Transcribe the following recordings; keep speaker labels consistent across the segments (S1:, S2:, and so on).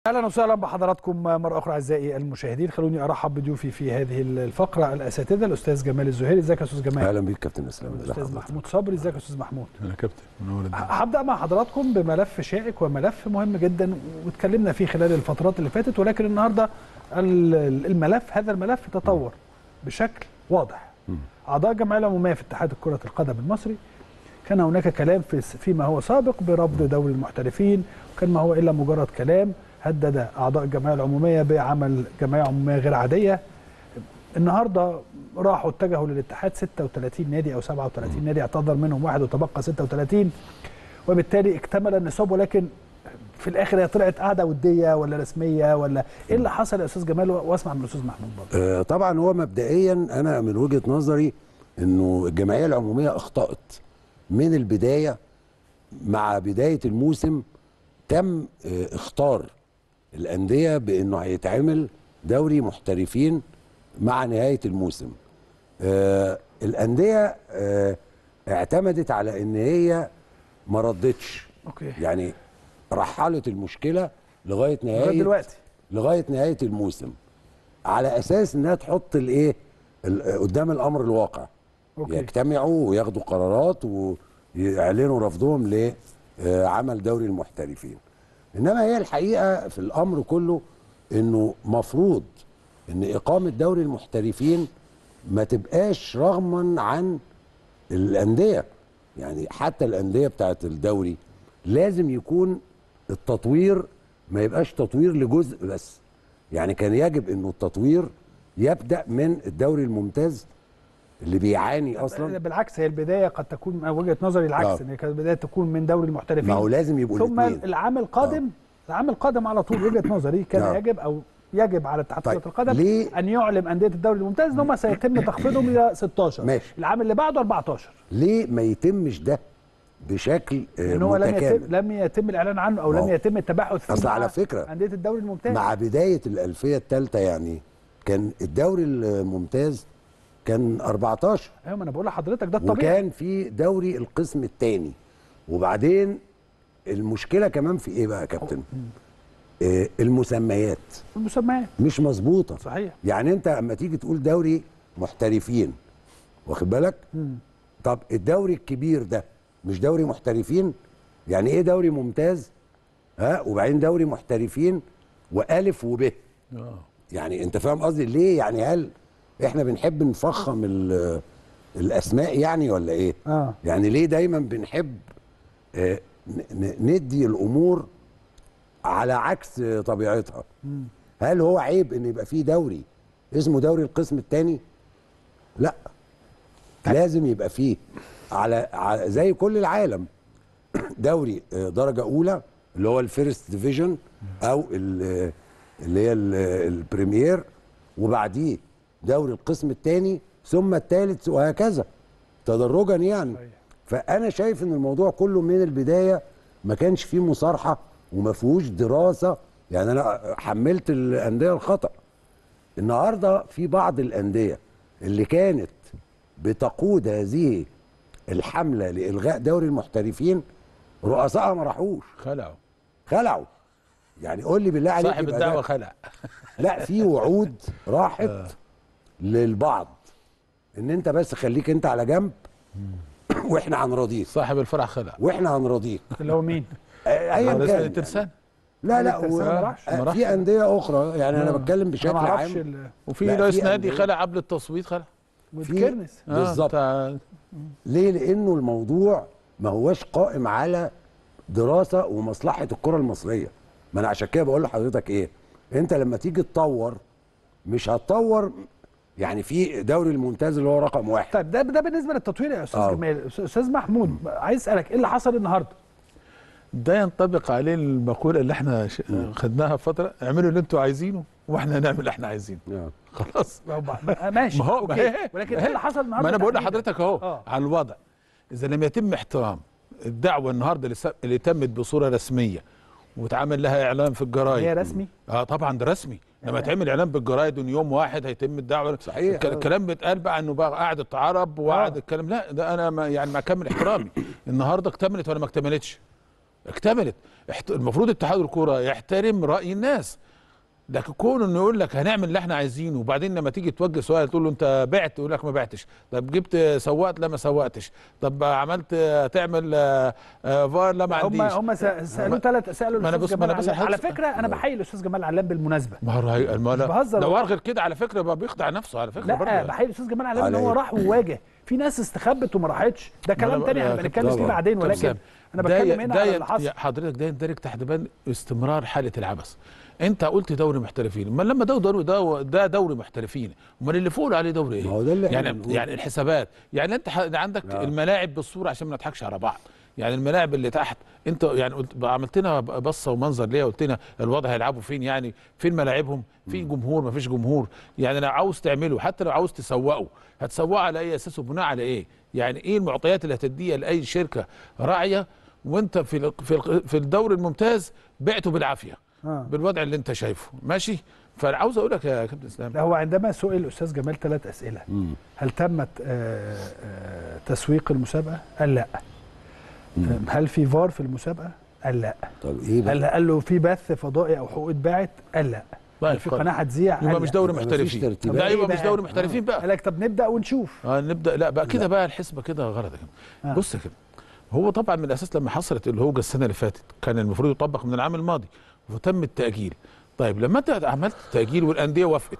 S1: اهلا وسهلا بحضراتكم مره اخرى اعزائي المشاهدين خلوني ارحب بضيوفي في هذه الفقره الاساتذه الاستاذ جمال الزهيري ازيك يا استاذ جمال
S2: اهلا بيك كابتن اسلام
S1: الاستاذ محمود صبري ازيك يا استاذ محمود
S3: انا كابتن منور الدنيا.
S1: هبدا مع حضراتكم بملف شائك وملف مهم جدا واتكلمنا فيه خلال الفترات اللي فاتت ولكن النهارده ال- الملف هذا الملف تطور بشكل واضح اعضاء الجمعيه العموميه في اتحاد كره القدم المصري كان هناك كلام في فيما هو سابق برفض دوري المحترفين وكان ما هو الا مجرد كلام هدد اعضاء الجمعيه العموميه بعمل جمعيه عموميه غير عاديه النهارده راحوا اتجهوا للاتحاد 36 نادي او 37 نادي اعتذر منهم واحد وتبقى 36 وبالتالي اكتمل النصاب ولكن في الاخر هي طلعت قاعده وديه ولا رسميه ولا ايه اللي حصل يا استاذ جمال واسمع من الاستاذ محمود برضه
S2: آه، طبعا هو مبدئيا انا من وجهه نظري انه الجمعيه العموميه اخطات من البدايه مع بدايه الموسم تم آه، اختار الانديه بانه هيتعمل دوري محترفين مع نهايه الموسم آه، الانديه آه، اعتمدت على ان هي ما ردتش
S1: اوكي
S2: يعني رحلت المشكله لغايه
S1: لغايه
S2: نهايه
S1: دلوقتي
S2: لغايه نهايه الموسم على اساس انها تحط الايه ال- قدام الامر الواقع
S1: اوكي
S2: يجتمعوا وياخدوا قرارات ويعلنوا رفضهم لعمل دوري المحترفين انما هي الحقيقه في الامر كله انه مفروض ان اقامه دوري المحترفين ما تبقاش رغما عن الانديه يعني حتى الانديه بتاعت الدوري لازم يكون التطوير ما يبقاش تطوير لجزء بس يعني كان يجب انه التطوير يبدا من الدوري الممتاز اللي بيعاني اصلا
S1: بالعكس هي البدايه قد تكون من وجهه نظري العكس
S2: آه.
S1: ان هي كانت البدايه تكون من دوري المحترفين
S2: ما هو لازم يبقوا
S1: ثم
S2: الاثنين
S1: العام القادم العام القادم على طول وجهه نظري كان
S2: نعم.
S1: يجب او يجب على اتحاد
S2: طيب،
S1: كره القدم
S2: ليه؟
S1: ان يعلم انديه الدوري الممتاز ان هم سيتم تخفيضهم الى 16
S2: ماشي.
S1: العام اللي بعده 14
S2: ليه ما يتمش ده بشكل آه،
S1: لان هو لم يتم
S2: متكامل
S1: لم يتم الاعلان عنه او
S2: ما
S1: لم
S2: هو-
S1: يتم التباحث فيه
S2: أصل
S1: مع
S2: على فكرة،
S1: انديه الدوري الممتاز
S2: مع بدايه الالفيه الثالثه يعني كان الدوري الممتاز كان 14
S1: ايوه ما انا بقول لحضرتك ده الطبيعي
S2: وكان في دوري القسم الثاني وبعدين المشكله كمان في ايه بقى يا كابتن آه، المسميات
S1: المسميات
S2: مش مظبوطه
S1: صحيح
S2: يعني انت اما تيجي تقول دوري محترفين واخد بالك طب الدوري الكبير ده مش دوري محترفين يعني ايه دوري ممتاز ها وبعدين دوري محترفين والف وب
S3: اه
S2: يعني انت فاهم قصدي ليه يعني هل احنا بنحب نفخم ال- الاسماء يعني ولا ايه
S1: اه
S2: يعني ليه دايما بنحب آه، ن- ن- ندي الامور على عكس طبيعتها هل هو عيب ان يبقى فيه دوري اسمه دوري القسم الثاني لا لازم يبقى فيه على على- زي كل العالم دوري آه، درجه اولى اللي هو الفيرست ديفيجن او ال- اللي هي ال- البريمير وبعديه دوري القسم الثاني ثم الثالث وهكذا تدرجا يعني
S1: صحيح.
S2: فانا شايف ان الموضوع كله من البدايه ما كانش فيه مصارحه وما فيهوش دراسه يعني انا حملت الانديه الخطا النهارده في بعض الانديه اللي كانت بتقود هذه الحمله لالغاء دوري المحترفين رؤسائها ما راحوش
S3: خلعوا
S2: خلعوا يعني قول لي بالله عليك
S3: صاحب
S2: يبقى
S3: الدعوه
S2: ده-
S3: خلع
S2: لا في وعود راحت للبعض ان انت بس خليك انت على جنب واحنا هنراضيك
S3: صاحب الفرع خلع
S2: واحنا هنراضيك
S1: اللي هو مين
S2: ايا
S3: رئيس
S2: كان
S3: نادي الترسانة
S2: لا لا
S1: الترسانة
S2: و-
S1: ما راحش؟
S3: ما راحش.
S2: في انديه اخرى يعني انا بتكلم
S1: انا
S2: بشكل
S1: ما اعرفش
S2: عام
S1: ال-
S3: وفي
S2: لا،
S3: رئيس
S2: في
S3: نادي
S2: أندية-
S3: خلع قبل التصويت خلع
S1: والكرنس
S3: آه،
S2: بالظبط.
S3: بتاع-
S2: ليه لانه الموضوع ما هوش قائم على دراسه ومصلحه الكره المصريه ما انا عشان كده بقول لحضرتك ايه انت لما تيجي تطور مش هتطور يعني في دوري الممتاز اللي هو رقم واحد
S1: طيب ده ده بالنسبه للتطوير يا استاذ
S2: آه.
S1: جمال استاذ محمود عايز اسالك ايه اللي حصل النهارده
S3: ده ينطبق عليه المقوله اللي احنا ش- خدناها فتره اعملوا اللي انتوا عايزينه واحنا نعمل اللي احنا عايزينه
S2: آه.
S3: خلاص
S1: ما هو بقى- ماشي
S3: ما هو
S1: اوكي
S3: ما هي-
S1: ولكن
S3: ما
S1: ايه
S3: هي-
S1: اللي حصل النهارده
S3: ما انا بقول
S1: تحديداً؟
S3: لحضرتك اهو
S1: آه.
S3: على الوضع اذا لم يتم احترام الدعوه النهارده اللي س- اللي تمت بصوره رسميه واتعمل لها اعلان في الجرايد
S1: هي رسمي
S3: اه طبعا ده رسمي لما يتعمل اعلان بالجرايد ان يوم واحد هيتم الدعوه
S2: صحيح.
S3: الك- الكلام بيتقال بقى انه بقى قاعد عرب وقعد
S1: آه.
S3: الكلام لا ده انا ما يعني مع كامل احترامي النهارده اكتملت ولا ما اكتملتش اكتملت احت- المفروض اتحاد الكوره يحترم راي الناس لكن كون انه يقول لك هنعمل اللي احنا عايزينه وبعدين لما تيجي توجه سؤال تقول له انت بعت يقول لك ما بعتش طب جبت سوقت لا ما سوقتش طب عملت تعمل آه، آه، فار لا ما
S1: هم
S3: عنديش
S1: هم سالوه ثلاث سالوا
S3: ما أنا
S1: الاستاذ
S3: بص- ما
S1: جمال
S3: أنا بس
S1: علام. على
S3: هحط-
S1: فكره انا بحيي الاستاذ جمال علام بالمناسبه
S3: ما هو هي- ما
S1: مش
S3: لا-
S1: بهزر
S3: لو
S1: والله.
S3: غير كده على فكره بقى بيخدع نفسه على فكره
S1: لا
S3: برضه
S1: بحيي الاستاذ جمال علام ان
S2: على
S1: هو
S2: إيه؟
S1: راح وواجه في ناس استخبت وما راحتش ده
S3: ما
S1: كلام
S3: أنا-
S1: تاني
S3: يا
S1: احنا بنتكلم فيه
S2: طبعا.
S1: بعدين
S3: طب
S1: ولكن
S3: سام،
S1: انا
S3: ده
S1: بتكلم
S3: ي-
S1: هنا
S3: ده
S1: على
S3: ي-
S1: اللي حصل
S3: يا حضرتك ده يندرج تحت بند استمرار حاله العبث انت قلت دوري محترفين ما لما ده دوري ده ده دوري محترفين امال اللي فوق عليه دوري ايه
S2: ما هو ده اللي إحنا
S3: يعني
S2: بنقوله.
S3: يعني الحسابات يعني انت ح- عندك
S2: آه.
S3: الملاعب بالصوره عشان ما نضحكش على بعض يعني الملاعب اللي تحت انت يعني قلت عملت لنا بصه ومنظر ليه قلت لنا الوضع هيلعبوا فين يعني فين ملاعبهم في جمهور ما فيش جمهور يعني لو عاوز تعمله حتى لو عاوز تسوقه هتسوقه على اي اساس وبناء على ايه يعني ايه المعطيات اللي هتديها لاي شركه راعيه وانت في ال- في ال- في الدوري الممتاز بعته بالعافيه
S1: آه.
S3: بالوضع اللي انت شايفه ماشي فعاوز اقول لك يا كابتن اسلام
S1: لا هو عندما سئل الاستاذ جمال ثلاث اسئله
S2: مم.
S1: هل تمت آه، آه، تسويق المسابقه؟ قال لا هل في فار في المسابقه؟ قال لا
S2: طب ايه بقى
S1: هل قال له في بث فضائي او حقوق اتباعت؟ قال لا
S3: طيب،
S1: هل في
S3: خلاص.
S1: قناه هتذيع؟
S3: يبقى
S1: قال
S3: مش
S1: لا.
S3: دوري
S2: يبقى مفيش
S3: محترفين
S2: ترتيبات.
S3: لا يبقى
S1: إيه
S3: مش
S1: بقى؟
S3: دوري محترفين بقى
S1: قال لك طب نبدا ونشوف
S3: آه نبدا لا بقى كده بقى الحسبه كده غلط يا جماعه
S1: آه.
S3: بص يا كده هو طبعا من الاساس لما حصلت الهوجه السنه اللي فاتت كان المفروض يطبق من العام الماضي وتم التاجيل طيب لما انت عملت تاجيل والانديه وافقت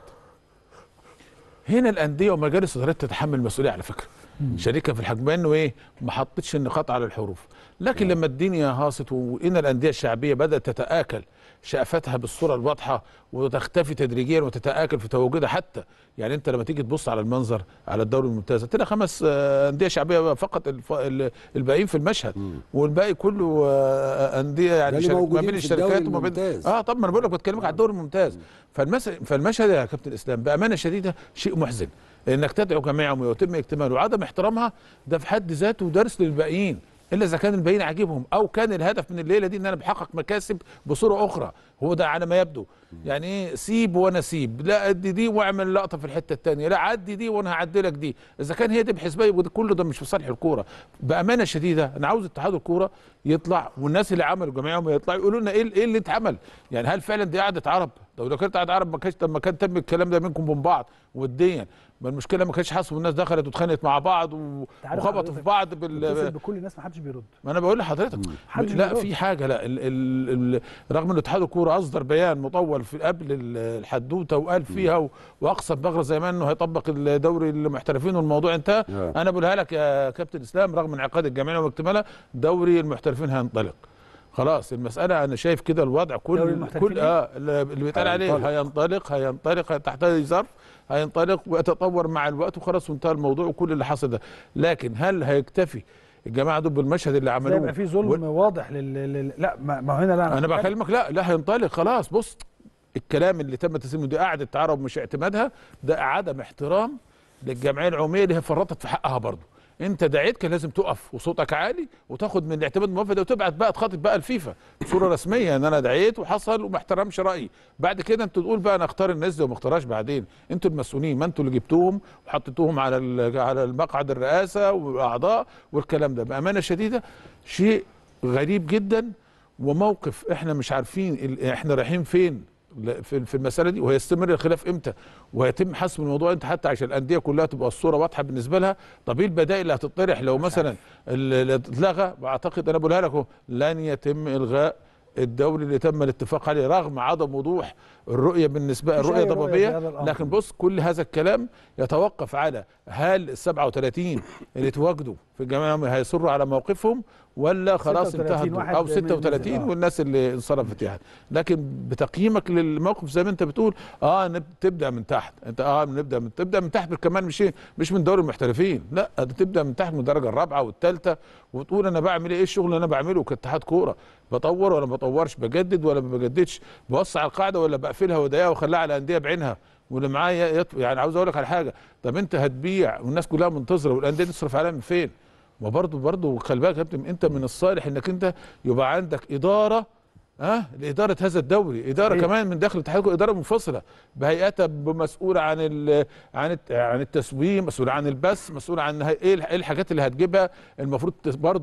S3: هنا الانديه ومجالس الادارات تتحمل المسؤوليه على فكره شركه في الحجم انه ايه ما حطتش النقاط على الحروف لكن لما الدنيا هاصت وان الانديه الشعبيه بدات تتاكل شقفتها بالصوره الواضحه وتختفي تدريجيا وتتاكل في تواجدها حتى يعني انت لما تيجي تبص على المنظر على الدوري الممتاز هتلاقي خمس آه، انديه شعبيه فقط الف- ال- الباقيين في المشهد والباقي كله آه، انديه يعني
S2: اللي
S3: شرك- ما
S2: موجودين
S3: بين
S2: في الدوري
S3: الشركات وما بين
S2: الممتاز.
S3: اه طب ما انا بقول لك بتكلمك على الدوري الممتاز فالمس... فالمشهد يا كابتن اسلام بامانه شديده شيء محزن انك تدعو جميعهم ويتم اكتماله وعدم احترامها ده في حد ذاته درس للباقيين الا اذا كان الباقيين عاجبهم او كان الهدف من الليله دي ان انا بحقق مكاسب بصوره اخرى هو ده على ما يبدو يعني ايه سيب وانا سيب لا ادي دي واعمل لقطه في الحته الثانيه لا عدي دي وانا هعدي لك دي اذا كان هي دي بحسبيه يبقى ده كله ده مش في صالح الكوره بامانه شديده انا عاوز اتحاد الكوره يطلع والناس اللي عملوا جميعهم يطلعوا يقولوا لنا ايه ايه اللي اتعمل يعني هل فعلا دي قعده عرب لو لو كانت قعده عرب ما كانش طب ما كان تم الكلام ده منكم وبين بعض وديا ما المشكله ما كانش حصل والناس دخلت واتخانقت مع بعض و-
S1: عارف
S3: وخبطوا
S1: حضرتك
S3: في بعض
S1: اتصل
S3: بال
S1: بكل الناس ما حدش بيرد
S3: ما انا بقول لحضرتك
S1: محدش
S3: لا
S1: بيرد.
S3: في حاجه لا ال ال ال رغم ان اتحاد الكوره اصدر بيان مطول في قبل ال- الحدوته وقال فيها و- واقصى بغرة زي ما انه هيطبق الدوري المحترفين والموضوع انتهى
S2: آه.
S3: انا بقولها لك يا كابتن اسلام رغم انعقاد الجمعيه واكتمالها دوري المحترفين هينطلق خلاص المساله انا شايف كده الوضع
S1: دوري
S3: كل
S1: المحترفين
S3: كل اه اللي بيتقال عليه
S2: هينطلق.
S3: هينطلق هينطلق تحت أي ظرف هينطلق ويتطور مع الوقت وخلاص وانتهى الموضوع وكل اللي حصل ده لكن هل هيكتفي الجماعه دول بالمشهد اللي
S1: ده
S3: عملوه
S1: يبقى في ظلم واضح لل... لل... لا ما, ما هنا لا
S3: انا بكلمك لا لا هينطلق خلاص بص الكلام اللي تم تسليمه دي قعده تعرض مش اعتمادها ده عدم احترام للجمعيه العموميه اللي هي فرطت في حقها برضه انت دعيت كان لازم تقف وصوتك عالي وتاخد من الاعتماد الموافق ده وتبعت بقى تخاطب بقى الفيفا بصوره رسميه ان انا دعيت وحصل وما احترمش رايي بعد كده انت تقول بقى انا اختار الناس دي وما اختارهاش بعدين انتوا المسؤولين ما انتوا اللي جبتوهم وحطيتوهم على ال- على المقعد الرئاسه والاعضاء والكلام ده بامانه شديده شيء غريب جدا وموقف احنا مش عارفين ال- احنا رايحين فين ل- في في المساله دي وهيستمر الخلاف امتى وهيتم حسم الموضوع انت حتى عشان الانديه كلها تبقى الصوره واضحه بالنسبه لها طب ايه البدائل اللي هتطرح لو مثلا اللي اتلغى واعتقد انا بقولها لك اهو لن يتم الغاء الدوري اللي تم الاتفاق عليه رغم عدم وضوح الرؤيه بالنسبه
S1: مفيش
S3: الرؤيه
S1: أي رؤية
S3: ضبابيه
S1: في هذا الأمر.
S3: لكن بص كل هذا الكلام يتوقف على هل ال 37 اللي تواجدوا في الجمعيه هيصروا على موقفهم ولا خلاص
S1: 36
S3: انتهى
S1: واحد
S3: او
S1: من-
S3: 36
S1: آه.
S3: والناس اللي انصرفت يعني لكن بتقييمك للموقف زي ما انت بتقول اه نب- تبدا من تحت انت اه نبدا من تبدا من تحت كمان مش مش من دوري المحترفين لا ده تبدا من تحت من الدرجه الرابعه والثالثه وتقول انا بعمل ايه الشغل اللي انا بعمله كاتحاد كوره بطور ولا ما بطورش بجدد ولا ما بجددش بوسع القاعده ولا بقفلها وضيقها واخليها على الانديه بعينها واللي معايا يط... يعني عاوز اقول لك على حاجه طب انت هتبيع والناس كلها منتظره والانديه تصرف عليها من فين؟ ما برضه برضه خلي بالك يا كابتن انت من الصالح انك انت يبقى عندك اداره ها لاداره هذا الدوري اداره
S1: صحيح.
S3: كمان من داخل الاتحاد اداره منفصله بهيئتها مسؤوله عن ال عن الت- عن التسويق مسؤوله عن البث مسؤوله عن هي- ايه الح- ايه الحاجات اللي هتجيبها المفروض تس- برضه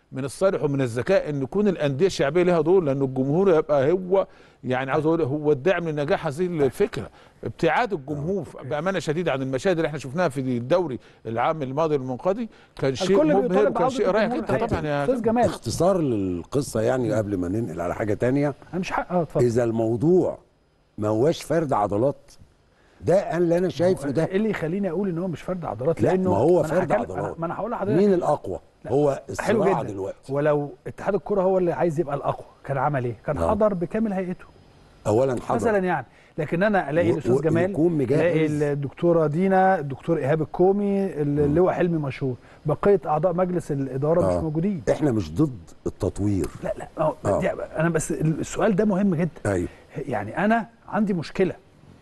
S3: من الصالح ومن الذكاء ان يكون الانديه الشعبيه لها دور لان الجمهور يبقى هو يعني عاوز اقول هو الداعم لنجاح هذه الفكره ابتعاد الجمهور بامانه شديده عن المشاهد اللي احنا شفناها في الدوري العام الماضي المنقضي كان شيء
S1: الكل
S3: مبهر
S1: بيطالب
S3: وكان شيء
S1: بعودة
S3: رايح
S1: الجمهور
S3: جدا
S1: الحقيقي.
S3: طبعا يا
S1: استاذ جمال
S2: اختصار للقصه يعني قبل ما ننقل على حاجه تانية
S1: انا مش حق اه اتفضل
S2: اذا الموضوع ما هواش فرد عضلات ده انا اللي انا شايفه ده
S1: ايه اللي يخليني اقول ان هو مش فرد عضلات
S2: لا،
S1: لانه
S2: ما هو
S1: أنا
S2: فرد
S1: هكلم-
S2: عضلات.
S1: أنا- ما انا هقول لحضرتك
S2: مين الاقوى هو
S1: حلو
S2: الصراع
S1: جدا
S2: دلوقتي
S1: ولو اتحاد الكره هو اللي عايز يبقى الاقوى كان عمل ايه؟ كان
S2: آه.
S1: حضر بكامل هيئته
S2: اولا حضر
S1: مثلا يعني لكن انا الاقي
S2: و-
S1: الاستاذ
S2: و-
S1: جمال
S2: ويكون مجهز.
S1: الاقي الدكتوره دينا الدكتور ايهاب الكومي اللواء حلمي مشهور بقيه اعضاء مجلس الاداره
S2: آه.
S1: مش موجودين
S2: احنا مش ضد التطوير
S1: لا لا أهو
S2: آه.
S1: دي- انا بس السؤال ده مهم جدا
S2: ايوه
S1: يعني انا عندي مشكله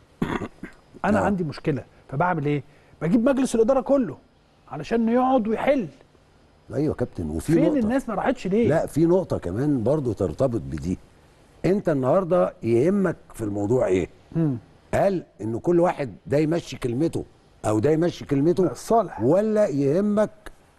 S1: انا
S2: آه.
S1: عندي مشكله فبعمل ايه بجيب مجلس الاداره كله علشان يقعد ويحل
S2: ايوه يا كابتن وفي
S1: فين
S2: نقطه
S1: الناس ما راحتش ليه
S2: لا في نقطه كمان برضو ترتبط بدي انت النهارده يهمك في الموضوع ايه
S1: مم.
S2: هل ان كل واحد ده يمشي كلمته او ده يمشي كلمته
S1: الصالح
S2: ولا يهمك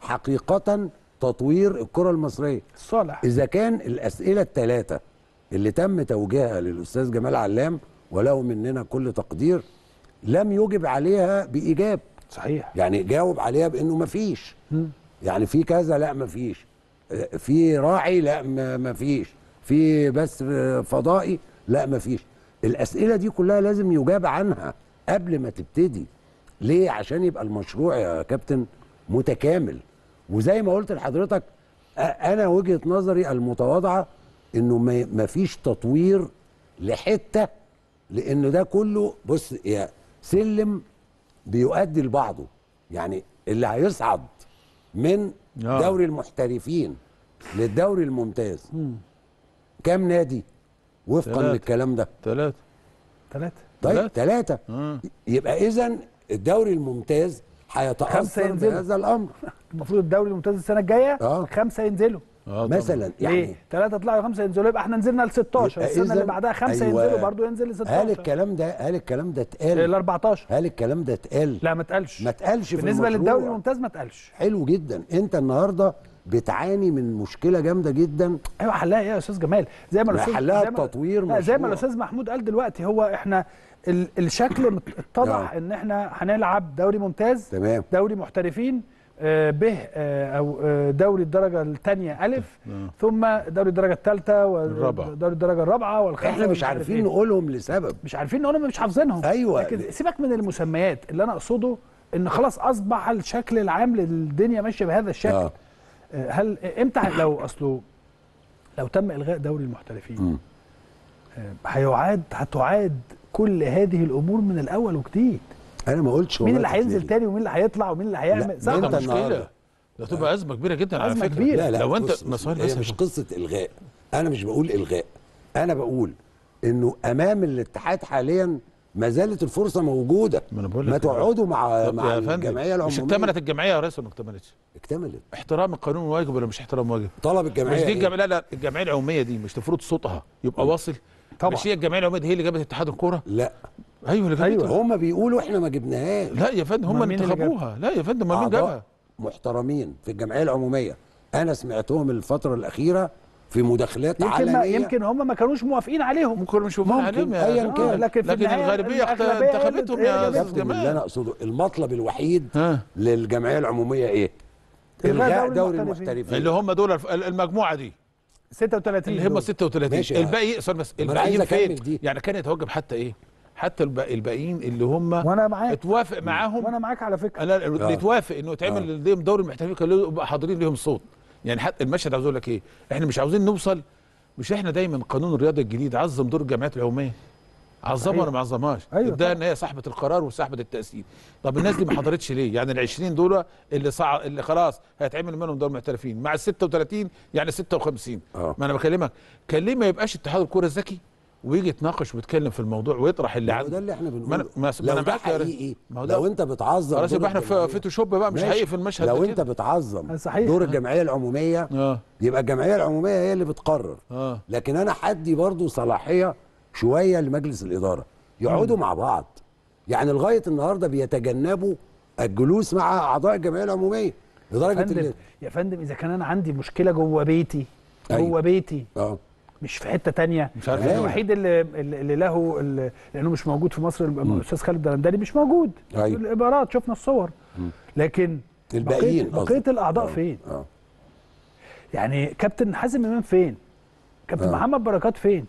S2: حقيقه تطوير الكره المصريه
S1: الصالح
S2: اذا كان الاسئله الثلاثه اللي تم توجيهها للاستاذ جمال علام وله مننا كل تقدير لم يجب عليها بايجاب
S1: صحيح
S2: يعني جاوب عليها بانه مفيش يعني في كذا لا مفيش آه، في راعي لا ما- مفيش في بس آه، فضائي لا مفيش الاسئله دي كلها لازم يجاب عنها قبل ما تبتدي ليه عشان يبقى المشروع يا كابتن متكامل وزي ما قلت لحضرتك آه، انا وجهه نظري المتواضعه انه ما مفيش تطوير لحته لان ده كله بص يا سلم بيؤدي لبعضه يعني اللي هيصعد من
S3: آه.
S2: دوري المحترفين للدوري الممتاز كام نادي وفقا
S3: تلاتة.
S2: للكلام ده
S3: ثلاثة
S1: ثلاثة
S2: طيب
S3: تلاتة.
S2: ثلاثة
S3: آه.
S2: يبقى اذا الدوري الممتاز
S1: خمسة
S2: هيتأثر
S1: ينزلوا.
S2: بهذا الأمر
S1: المفروض الدوري الممتاز السنه الجايه
S2: آه.
S1: خمسه ينزلوا
S3: اه طبعاً.
S2: مثلا
S1: يعني
S2: يعني
S1: ليه؟ ثلاثه طلعوا خمسه ينزلوا يبقى احنا نزلنا ل 16
S2: يبقى
S1: السنه اللي
S2: إذن-
S1: بعدها خمسه
S2: أيوة.
S1: ينزلوا برضه ينزل ل 16
S2: هل الكلام ده هل الكلام ده اتقال
S1: ال 14
S2: هل الكلام ده اتقال
S1: لا ما اتقالش
S2: ما اتقالش في
S1: بالنسبه
S2: المشروع.
S1: للدوري الممتاز ما اتقالش
S2: حلو جدا انت النهارده بتعاني من مشكله جامده جدا
S1: ايوه حلها ايه يا استاذ جمال زي ما
S2: ما
S1: الاستاذ
S2: حلها
S1: زي ما-
S2: التطوير
S1: لا زي ما
S2: مشروع.
S1: الاستاذ محمود قال دلوقتي هو احنا ال الشكل مت- اتضح
S2: آه.
S1: ان احنا هنلعب دوري ممتاز
S2: تمام
S1: دوري محترفين آه، به آه، او آه، دوري الدرجه الثانيه الف ثم دوري الدرجه الثالثه
S3: الرابعة.
S1: ودوري الدرجه الرابعه والخامسه
S2: احنا مش
S1: والمش عارف
S2: عارفين
S1: إيه.
S2: نقولهم لسبب
S1: مش عارفين نقولهم مش حافظينهم
S2: أيوة.
S1: لكن سيبك من المسميات اللي انا اقصده ان خلاص اصبح الشكل العام للدنيا ماشيه بهذا الشكل
S2: آه.
S1: آه. هل امتى لو اصله لو تم الغاء دوري المحترفين
S2: مم.
S1: آه، هيعاد هتعاد كل هذه الامور من الاول وجديد
S2: انا ما قلتش
S1: مين
S2: والله
S1: اللي هينزل
S2: تتلغي.
S1: تاني ومين اللي هيطلع ومين اللي
S2: لا،
S1: هيعمل صح
S2: انت
S3: ده مشكلة
S2: النهاردة.
S3: ده تبقى أزمة كبيرة جدا على
S1: أزمة
S3: فكرة
S1: كبيرة.
S2: لا لا
S3: لو انت
S2: بص- بص،
S3: نصائح
S2: هي
S3: بس
S2: مش
S3: يا
S2: قصه الغاء انا مش بقول الغاء انا بقول انه امام الاتحاد حاليا ما زالت الفرصه موجوده
S3: ما أنا بقول
S2: ما
S3: لك.
S2: تقعدوا مع
S3: طب
S2: مع
S3: يا فندم
S2: الجمعيه العموميه
S3: مش اكتملت الجمعيه يا ريس ولا ما اكتملتش؟
S2: اكتملت
S3: احترام القانون واجب ولا مش احترام واجب؟
S2: طلب الجمعيه
S3: مش دي
S2: إيه؟
S3: الجمعيه لا لا الجمعيه العموميه دي مش تفرض صوتها يبقى واصل
S1: طبعا.
S3: مش هي الجمعيه العموميه دي هي اللي جابت اتحاد الكوره
S2: لا
S3: ايوه اللي
S1: أيوة.
S3: جابتها
S2: هم بيقولوا احنا ما جبناهاش
S3: لا يا فندم هم
S1: أمال
S3: اللي
S1: مين اللي
S3: انتخبوها لا يا فندم ما مين
S2: أعضاء
S3: جابها؟
S2: محترمين في الجمعيه العموميه انا سمعتهم الفتره الاخيره في مداخلات
S1: يمكن ما
S2: علنيه
S1: يمكن هم ما كانوش موافقين عليهم
S3: ممكن مش موافقين
S2: ممكن،
S3: عليهم يا
S2: أياً
S3: جماعة.
S2: كان.
S1: لكن في
S3: لكن
S1: النهاية
S3: الغالبيه اخت-
S1: الأغلبية هي اللي-
S3: انتخبتهم
S1: هي
S3: يا
S1: اللي
S3: استاذ
S2: كابتن اللي انا
S3: جمال
S2: اقصده المطلب الوحيد
S3: ها
S2: للجمعيه العموميه ايه؟
S1: إلغاء
S2: الغاء
S1: دوري
S2: دوري
S1: المحترفين.
S2: المحترفين
S3: اللي هم دول الف- المجموعه دي
S1: 36
S3: اللي هم
S1: دول.
S3: 36
S2: ماشي.
S3: الباقي سؤال بس
S2: ما أنا عايز
S3: الباقيين فين؟
S2: أكمل دي.
S3: يعني كان يتوجب حتى ايه؟ حتى الب- الباقيين اللي هم
S1: وانا معاك
S3: اتوافق معاهم
S1: وانا معاك على فكره
S3: انا اللي يتوافق انه يتعمل لديهم دوري المحترفين كانوا يبقى حاضرين ليهم صوت يعني حتى المشهد عاوز اقول لك ايه احنا مش عاوزين نوصل مش احنا دايما قانون الرياضه الجديد عظم دور الجمعيات العموميه عظمها
S1: صحيح.
S3: ولا ما عظمهاش
S1: أيوة
S3: ده
S1: طبعا.
S3: ان هي صاحبه القرار وصاحبه التاثير طب الناس دي ما حضرتش ليه يعني ال 20 دول اللي صع... اللي خلاص هيتعمل منهم دور محترفين مع ال 36 يعني 56
S2: آه.
S3: ما انا بكلمك كان ليه ما يبقاش اتحاد الكوره ذكي ويجي يتناقش ويتكلم في الموضوع ويطرح اللي
S2: ما هو
S3: عنده
S2: ده اللي احنا
S3: ما أنا-
S2: بنقوله
S3: ما- ما
S2: لو
S3: أنا
S2: ده
S3: معاك يا ريس.
S2: حقيقي
S3: ما هو ده-
S2: لو انت بتعظم
S3: خلاص
S2: دور
S3: يبقى احنا في
S2: الجمعية.
S3: فوتوشوب بقى مش
S2: ماشي.
S3: حقيقي في المشهد
S2: لو
S3: ده
S2: انت
S3: كده.
S2: بتعظم
S1: صحيح.
S2: دور الجمعيه العموميه
S3: اه
S2: يبقى الجمعيه العموميه هي اللي بتقرر
S3: اه
S2: لكن انا حدي برضو صلاحيه شويه لمجلس الاداره يقعدوا مع بعض يعني لغايه النهارده بيتجنبوا الجلوس مع اعضاء الجمعيه العموميه لدرجه
S1: فندم
S2: اللي
S1: يا فندم اذا كان انا عندي مشكله جوه بيتي
S2: أيوة.
S1: جوه بيتي
S2: اه
S1: مش في حته تانية
S3: مش عارف
S1: يعني
S2: ليه.
S1: الوحيد اللي, اللي له اللي لانه مش موجود في مصر الاستاذ خالد درندلي مش موجود
S2: أيوة.
S1: في الامارات شفنا الصور لكن
S2: الباقيين
S1: بقية,
S2: قصدي.
S1: بقيه الاعضاء
S2: آه.
S1: فين
S2: اه
S1: يعني كابتن حازم امام فين كابتن
S2: آه.
S1: محمد بركات فين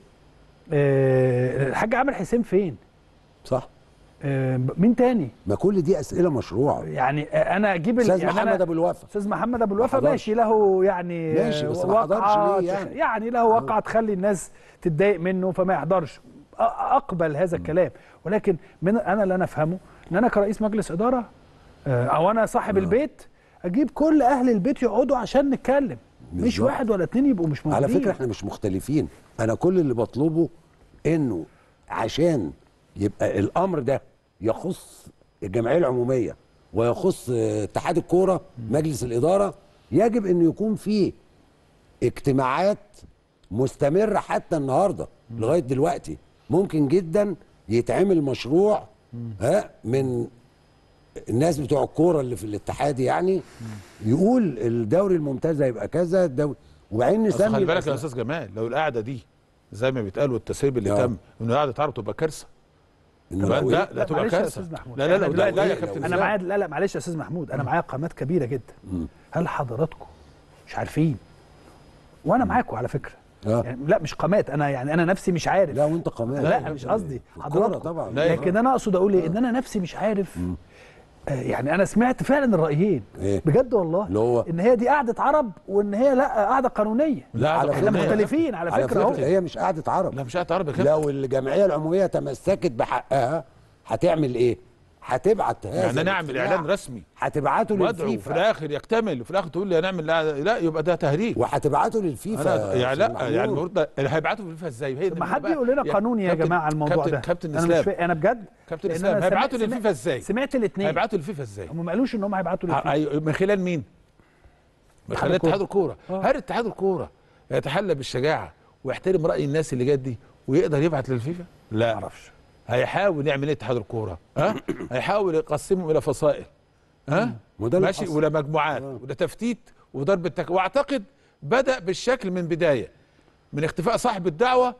S1: آه الحاج عامر حسين فين
S2: صح
S1: آه مين تاني
S2: ما كل دي اسئله مشروعه
S1: يعني آه انا اجيب ال-
S2: استاذ
S1: يعني
S2: محمد
S1: أنا-
S2: ابو الوفا
S1: استاذ محمد ابو الوفا
S2: ما حضرش.
S1: ماشي له يعني
S2: ماشي، بس ما
S1: وقعة
S2: حضرش ليه
S1: تخ-
S2: يعني؟
S1: يعني له وقعه تخلي الناس تتضايق منه فما يحضرش أ- اقبل هذا الكلام ولكن من انا اللي انا افهمه ان انا كرئيس مجلس اداره آه، او انا صاحب البيت اجيب كل اهل البيت يقعدوا عشان نتكلم مش
S2: بالظبط.
S1: واحد ولا اتنين يبقوا مش موجودين
S2: على فكره احنا مش مختلفين انا كل اللي بطلبه انه عشان يبقى الامر ده يخص الجمعيه العموميه ويخص آه، اتحاد الكوره مجلس الاداره يجب انه يكون فيه اجتماعات مستمره حتى النهارده لغايه دلوقتي ممكن جدا يتعمل مشروع ها من الناس بتوع الكوره اللي في الاتحاد يعني يقول الدوري الممتاز هيبقى كذا الدوري وبعدين
S3: أصل
S2: نسمي
S3: خلي بالك يا
S2: الأسماء.
S3: استاذ جمال لو القعده دي زي ما بيتقال والتسريب اللي
S2: آه.
S3: تم انه قعده عرب تبقى كارثه
S2: إنه
S3: تبقى
S2: لو
S3: لا
S2: إيه؟
S3: لا تبقى
S1: معلش يا
S3: كارثه
S1: استاذ محمود
S3: لا لا لا
S1: أنا
S3: لا, لا يا
S1: دلوقتي-
S3: كابتن
S1: انا
S3: إسلام.
S1: معايا لا لا معلش يا استاذ محمود انا معايا قامات كبيره جدا هل حضراتكم مش عارفين وانا معاكم على فكره
S2: آه.
S1: يعني لا مش قامات انا يعني انا نفسي مش عارف
S2: لا وانت كمان
S1: لا مش قصدي
S2: الكورة
S1: حضراتكم
S2: طبعا
S3: لا،
S1: لكن انا اقصد اقول ايه ان انا نفسي مش عارف آه، يعني انا سمعت فعلا الرايين
S2: إيه؟
S1: بجد والله
S2: اللي هو؟
S1: ان هي دي قعده عرب وان هي لا قعده قانونيه
S3: لا
S2: على
S3: على
S2: فكرة
S1: احنا
S3: فكره
S1: مختلفين على
S2: على
S1: فكره
S2: فكره
S1: اهو
S2: هي مش قعده عرب
S3: لا مش قعده عرب يا كابتن
S2: لو الجمعيه العموميه تمسكت بحقها هتعمل ايه؟ هتبعت هذا
S3: يعني نعمل
S2: الاجتماع،
S3: اعلان رسمي
S2: هتبعته
S3: وادعو في
S2: للفيفا
S3: الاخر يكتمل وفي الاخر تقول لي هنعمل لا, لا يبقى ده تهريج
S2: وهتبعته للفيفا
S3: انا
S2: يا
S3: يعني
S2: أستاذ
S3: لا
S2: محمود.
S3: يعني المفروض ده- اللي هيبعتوا في الفيفا ازاي هي
S1: ما حد يقول لنا قانون يا
S3: كابتن-
S1: جماعه الموضوع
S3: كابتن
S1: ده
S3: كابتن
S1: انا مش
S3: اسلام
S1: فا... انا بجد
S3: كابتن
S1: لأن
S3: اسلام
S1: أنا
S3: هيبعتوا
S1: سمعت-
S3: للفيفا ازاي
S1: سمعت الاثنين
S3: هيبعتوا للفيفا ازاي
S1: هم ما قالوش ان هم هيبعتوا
S3: ع-
S1: للفيفا
S3: أي- من خلال مين من
S1: اتحاد
S3: خلال
S1: الكورة.
S3: اتحاد الكوره
S1: آه.
S3: هل اتحاد الكوره يتحلى بالشجاعه ويحترم راي الناس اللي جت دي ويقدر يبعت للفيفا لا
S1: معرفش
S3: هيحاول يعمل ايه اتحاد الكوره ها هيحاول يقسمهم الى فصائل ها
S2: وده اللي
S3: ماشي
S2: حصل.
S3: ولا مجموعات وده تفتيت وضرب التك... واعتقد بدا بالشكل من بدايه من اختفاء صاحب الدعوه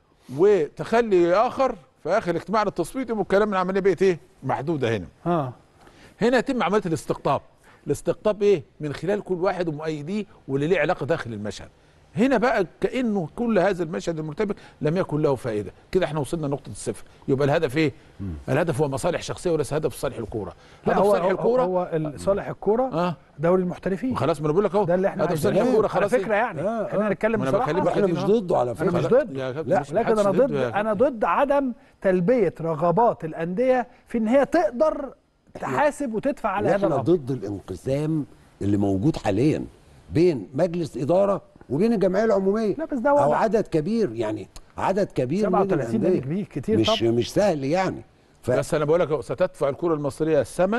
S3: وتخلي اخر في اخر الاجتماع التصويتي والكلام من العمليه بقت ايه محدوده هنا
S1: اه
S3: هنا يتم عمليه الاستقطاب الاستقطاب ايه من خلال كل واحد ومؤيديه واللي ليه علاقه داخل المشهد هنا بقى كانه كل هذا المشهد المرتبك لم يكن له فائده كده احنا وصلنا لنقطه الصفر يبقى الهدف ايه الهدف هو مصالح شخصيه وليس هدف صالح الكوره
S1: لا
S3: هدف
S1: هو
S3: صالح
S1: هو,
S3: الكوره
S1: هو ال- صالح الكوره
S3: اه
S1: دوري المحترفين
S3: وخلاص ما انا بقول لك اهو
S1: ده اللي احنا
S3: هدف
S1: عايزينه
S3: صالح الكوره
S1: على
S3: خلاص
S1: فكره يعني
S2: آه،
S1: خلينا
S2: آه.
S1: نتكلم
S3: ما أنا
S1: بصراحه
S3: بكلمك
S2: احنا
S3: كده
S2: مش
S3: أهو.
S2: ضده على
S1: انا
S2: فكره
S1: مش
S3: لا،
S1: ضد
S3: يا كابتن
S1: لا
S3: مش
S1: لكن انا
S3: محدش
S1: ضد
S3: ضده يا
S1: انا ضد عدم تلبيه رغبات الانديه في ان هي تقدر تحاسب وتدفع على هذا
S2: احنا
S1: الامر
S2: ضد الانقسام اللي موجود حاليا بين مجلس اداره وبين الجمعيه العموميه
S1: لا بس ده
S2: او
S1: وضع.
S2: عدد كبير يعني عدد كبير من
S1: 37 نادي
S2: الانديه
S1: كبير كتير
S2: مش
S1: طبعا
S2: مش سهل يعني ف...
S3: بس انا بقول لك أهو، ستدفع الكره المصريه الثمن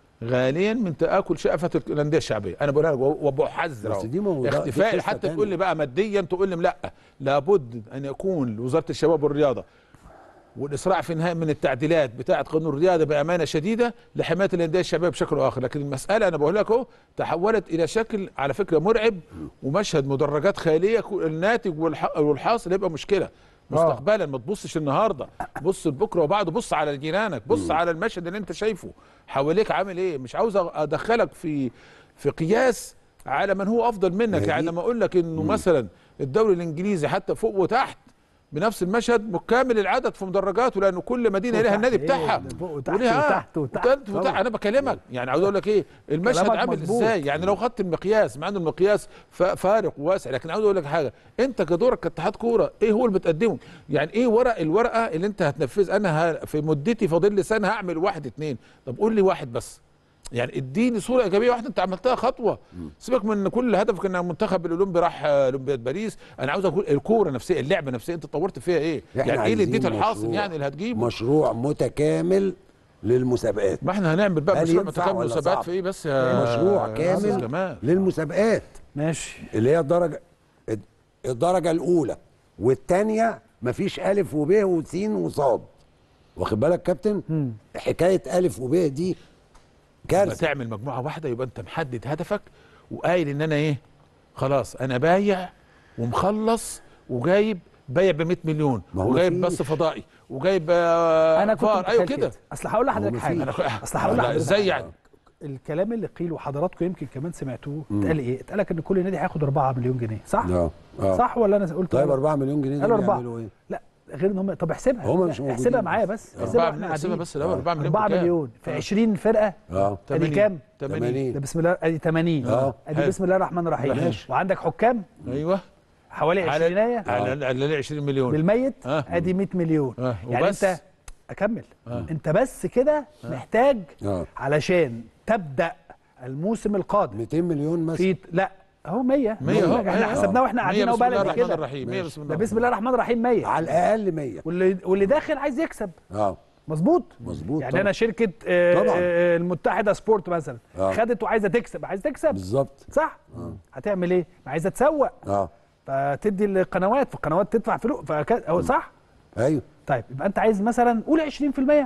S3: غاليا من تاكل شقفه الانديه الشعبيه انا بقول لك وبحذر
S2: بس
S3: أهو.
S2: دي موضوع- دي
S3: اختفاء
S2: قصة
S3: حتى
S2: تانية.
S3: تقول لي بقى ماديا تقول لي لا لابد ان يكون لوزاره الشباب والرياضه والاسراع في انهاء من التعديلات بتاعه قانون الرياضه بامانه شديده لحمايه الانديه الشعبيه بشكل او اخر لكن المساله انا بقول لك اهو تحولت الى شكل على فكره مرعب ومشهد مدرجات خياليه كو- الناتج والح- والحاصل يبقى مشكله مستقبلا ما تبصش النهارده بص لبكره وبعده بص على جيرانك بص على المشهد اللي انت شايفه حواليك عامل ايه مش عاوز ادخلك في في قياس على من هو افضل
S2: ما
S3: منك
S2: هي
S3: يعني
S2: دي-
S3: لما اقول لك انه مثلا الدوري الانجليزي حتى فوق وتحت بنفس المشهد مكامل العدد في مدرجاته لانه كل مدينه لها
S1: وتحت
S3: النادي
S1: إيه؟
S3: بتاعها
S1: ده فوق وتحت
S3: وليها-
S1: وتحت وتحت.
S3: وتحت وتحت
S1: طبعا.
S3: انا بكلمك يعني عاوز اقول لك ايه المشهد
S1: كلامك
S3: عامل
S1: مظبوط.
S3: ازاي يعني لو خدت المقياس مع انه المقياس فا- فارق وواسع لكن عاوز اقول لك حاجه انت كدورك كاتحاد كوره ايه هو اللي بتقدمه يعني ايه ورق الورقه اللي انت هتنفذ انا ه- في مدتي فاضل لي سنه هعمل واحد اتنين طب قول لي واحد بس يعني اديني صوره ايجابيه واحده انت عملتها خطوه سيبك من ان كل هدفك ان المنتخب الاولمبي راح آه، اولمبياد باريس انا عاوز اقول الكوره نفسها اللعبه نفسها انت طورت فيها ايه
S2: إحنا
S3: يعني ايه اللي
S2: عايزين
S3: اديت الحاصل
S2: مشروع-
S3: يعني اللي هتجيبه
S2: مشروع متكامل للمسابقات
S3: ما احنا هنعمل بقى
S2: هل
S3: مشروع
S2: ينفع
S3: متكامل
S2: ولا
S3: مسابقات
S2: صعب؟
S3: في ايه بس يا
S2: مشروع
S3: يا أستاذ
S2: كامل
S3: جمال
S2: للمسابقات
S1: ماشي
S2: اللي هي الدرجه الدرجه الاولى والثانيه مفيش الف وب وس وصاد واخد بالك كابتن حكايه الف وب دي
S3: لما
S2: كارثه
S3: تعمل مجموعه واحده يبقى انت محدد هدفك وقايل ان انا ايه خلاص انا بايع ومخلص وجايب بايع ب 100 مليون
S2: ما هو
S3: وجايب
S2: مفيش.
S3: بس فضائي وجايب آه،
S1: انا كنت
S3: فار ايوه
S1: متخيل
S3: كده
S1: كده اصل هقول لحضرتك
S2: هو
S1: حاجه
S2: مفيش.
S3: انا
S1: اصل هقول
S3: لا
S1: لحضرتك
S3: ازاي
S1: حاجة.
S3: يعني
S1: الكلام اللي قيل وحضراتكم يمكن كمان سمعتوه اتقال ايه؟ اتقال لك ان كل نادي هياخد 4 مليون جنيه صح؟
S2: اه اه
S1: صح ولا انا قلت
S2: طيب
S1: غلط؟
S2: 4 مليون جنيه
S1: قالوا
S2: دول
S1: أربعة.
S2: يعملوا ايه؟
S1: لا غير ان هم طب احسبها
S2: هم
S1: لا،
S2: مش موجودين
S1: احسبها معايا
S2: بس.
S1: بس
S3: 4
S1: احسبها
S3: مليون
S1: احنا
S3: احسبها
S1: قاعدين
S3: بس الاول 4 مليون
S1: 4
S3: بكام؟
S1: مليون في 20 فرقه
S2: اه
S1: ادي كام؟
S3: 80
S2: 80
S1: ده بسم الله ادي 80
S2: اه.
S1: ادي
S3: حلو.
S1: بسم الله الرحمن الرحيم
S3: ماشي.
S1: وعندك حكام
S3: ايوه
S1: حوالي 20
S3: على على على 20 مليون
S1: بالميت
S3: اه.
S1: ادي 100 مليون
S3: اه،
S1: يعني
S3: وبس.
S1: انت اكمل انت بس كده محتاج
S2: اه
S1: علشان تبدا الموسم القادم
S2: 200 مليون مثلا
S1: في لا اهو 100
S3: 100 اهو
S1: احنا
S3: مية.
S1: حسبناه واحنا
S3: 100
S1: قاعدين اهو
S3: بسم الله
S1: بلدي
S3: الرحمن
S1: كده
S3: الرحيم 100 بسم الله
S1: ده بسم الله الرحمن الرحيم 100
S2: على الاقل 100
S1: واللي واللي داخل عايز يكسب
S2: اه
S1: مظبوط
S2: مظبوط
S1: يعني
S2: طبعا.
S1: انا شركه آه،
S2: طبعا.
S1: آه، المتحده سبورت مثلا
S2: آه.
S1: خدت وعايزه تكسب عايزه تكسب
S2: بالظبط
S1: صح هتعمل ايه ما عايزه تسوق
S2: اه
S1: فتدي القنوات فالقنوات تدفع فلوس فك... أهو صح
S2: ايوه
S1: طيب يبقى انت عايز مثلا قول 20%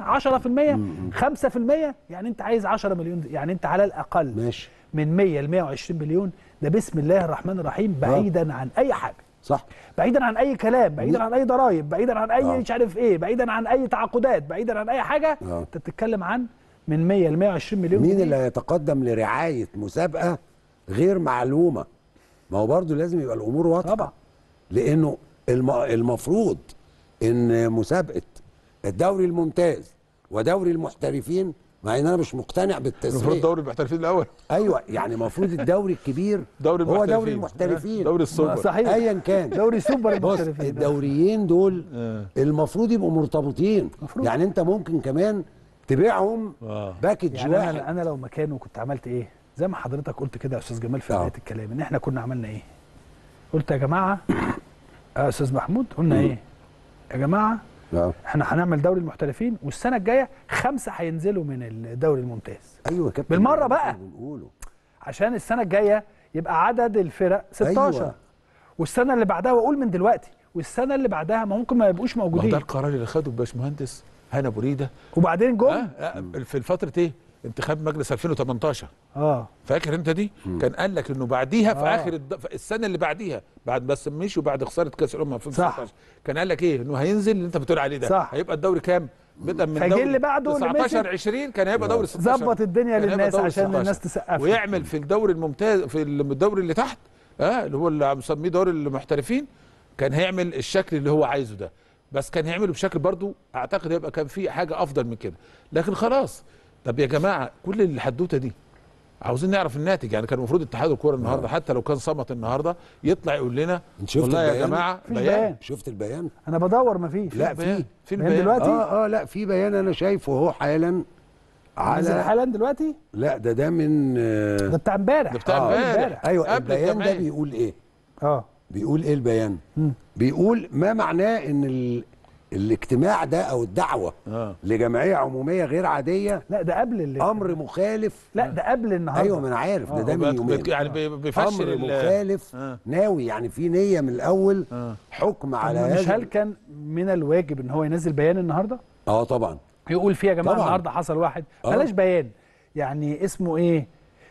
S1: 10% 5% يعني انت عايز 10 مليون دي. يعني انت على الاقل
S2: ماشي
S1: من 100 ل 120 مليون ده بسم الله الرحمن الرحيم بعيدا عن اي حاجه
S2: صح
S1: بعيدا عن اي كلام بعيدا عن اي ضرائب بعيدا عن اي
S2: آه.
S1: مش عارف ايه بعيدا عن اي تعاقدات بعيدا عن اي حاجه
S2: آه.
S1: انت بتتكلم عن من 100 ل 120 مليون
S2: مين
S1: جنيه.
S2: اللي هيتقدم لرعايه مسابقه غير معلومه ما هو برضو لازم يبقى الامور واضحه
S1: طبعا.
S2: لانه الم... المفروض ان مسابقه الدوري الممتاز ودوري المحترفين مع ان انا مش مقتنع
S3: المفروض
S2: بالتسميه
S3: دوري المحترفين الاول
S2: ايوه يعني المفروض الدوري الكبير
S3: دوري
S2: هو
S3: المحترفين
S2: دوري المحترفين
S3: دوري السوبر
S1: صحيح
S2: ايا كان
S1: دوري سوبر
S2: بص
S1: المحترفين
S2: الدوريين دول
S3: آه.
S2: المفروض يبقوا مرتبطين
S1: مفروض.
S2: يعني انت ممكن كمان تبيعهم
S3: آه.
S2: باكج
S1: يعني
S2: واحد
S1: انا انا لو مكانه كنت عملت ايه زي ما حضرتك قلت كده يا استاذ جمال في
S2: آه.
S1: بدايه الكلام ان احنا كنا عملنا ايه قلت يا جماعه يا استاذ محمود قلنا ايه يا جماعه
S2: آه.
S1: احنا هنعمل دوري المحترفين والسنه الجايه خمسه هينزلوا من الدوري الممتاز
S2: ايوه يا كابتن
S1: بالمرة
S2: ده
S1: بقى.
S2: بنقوله
S1: عشان السنه الجايه يبقى عدد الفرق 16
S2: أيوة.
S1: والسنه اللي بعدها واقول من دلوقتي والسنه اللي بعدها ما ممكن ما يبقوش
S3: ما هو ده
S1: موجودين
S3: القرار اللي خده الباشمهندس هنا بريده
S1: وبعدين جم
S3: آه آه في فتره ايه انتخاب مجلس 2018
S1: اه
S3: فاكر انت دي كان قال لك انه بعديها في
S1: آه.
S3: اخر الد... في السنه اللي بعديها بعد بس مشوا بعد خساره كاس الامم في 2019 كان قال لك ايه انه هينزل اللي انت بتقول عليه ده
S1: صح.
S3: هيبقى الدوري كام بدأ من
S1: فجه
S3: دوري
S1: اللي بعده اللي
S3: 19
S1: مسك.
S3: 20 كان هيبقى دوري 16
S1: ظبط الدنيا
S3: كان هيبقى
S1: للناس
S3: دوري
S1: عشان
S3: 16.
S1: الناس تسقف
S3: ويعمل في الدوري الممتاز في الدوري اللي تحت اه اللي هو اللي مسميه دوري المحترفين كان هيعمل الشكل اللي هو عايزه ده بس كان هيعمله بشكل برضو اعتقد هيبقى كان في حاجه افضل من كده لكن خلاص طب يا جماعه كل الحدوته دي عاوزين نعرف الناتج يعني كان المفروض اتحاد الكوره النهارده حتى لو كان صمت النهارده يطلع يقول لنا
S2: انت شفت
S3: والله يا
S2: البيان؟
S3: جماعه
S1: مفيش بيان.
S2: شفت البيان
S1: انا بدور ما فيش
S2: لا
S3: بيان.
S2: في
S3: فين
S1: بيان
S3: البيان
S1: دلوقتي؟
S2: اه اه لا في بيان انا شايفه اهو حالا
S1: نزل
S2: على
S1: حالا دلوقتي
S2: لا ده ده من آه
S1: ده بتاع امبارح
S3: ده بتاع
S1: آه،
S3: امبارح.
S2: ايوه
S3: قبل
S2: البيان ده
S3: الجمعية.
S2: بيقول ايه
S1: اه
S2: بيقول ايه البيان
S1: مم.
S2: بيقول ما معناه ان ال... الاجتماع ده او الدعوه
S3: اه
S2: لجمعيه عموميه غير عاديه
S1: لا ده قبل اللي
S2: امر مخالف
S1: لا ده قبل النهارده
S2: ايوه ما انا عارف ده ده
S3: هو
S2: من
S3: بت-
S2: يومين
S3: بت- يعني بي- بيفشل
S2: امر
S3: ال-
S2: مخالف
S3: آه.
S2: ناوي يعني في نيه من الاول
S3: آه.
S2: حكم على
S1: طب مش
S2: هذا
S1: هل كان من الواجب ان هو ينزل بيان النهارده
S2: اه طبعا
S1: يقول فيه يا جماعه
S2: طبعاً.
S1: النهارده حصل واحد
S2: آه.
S1: بلاش بيان يعني اسمه ايه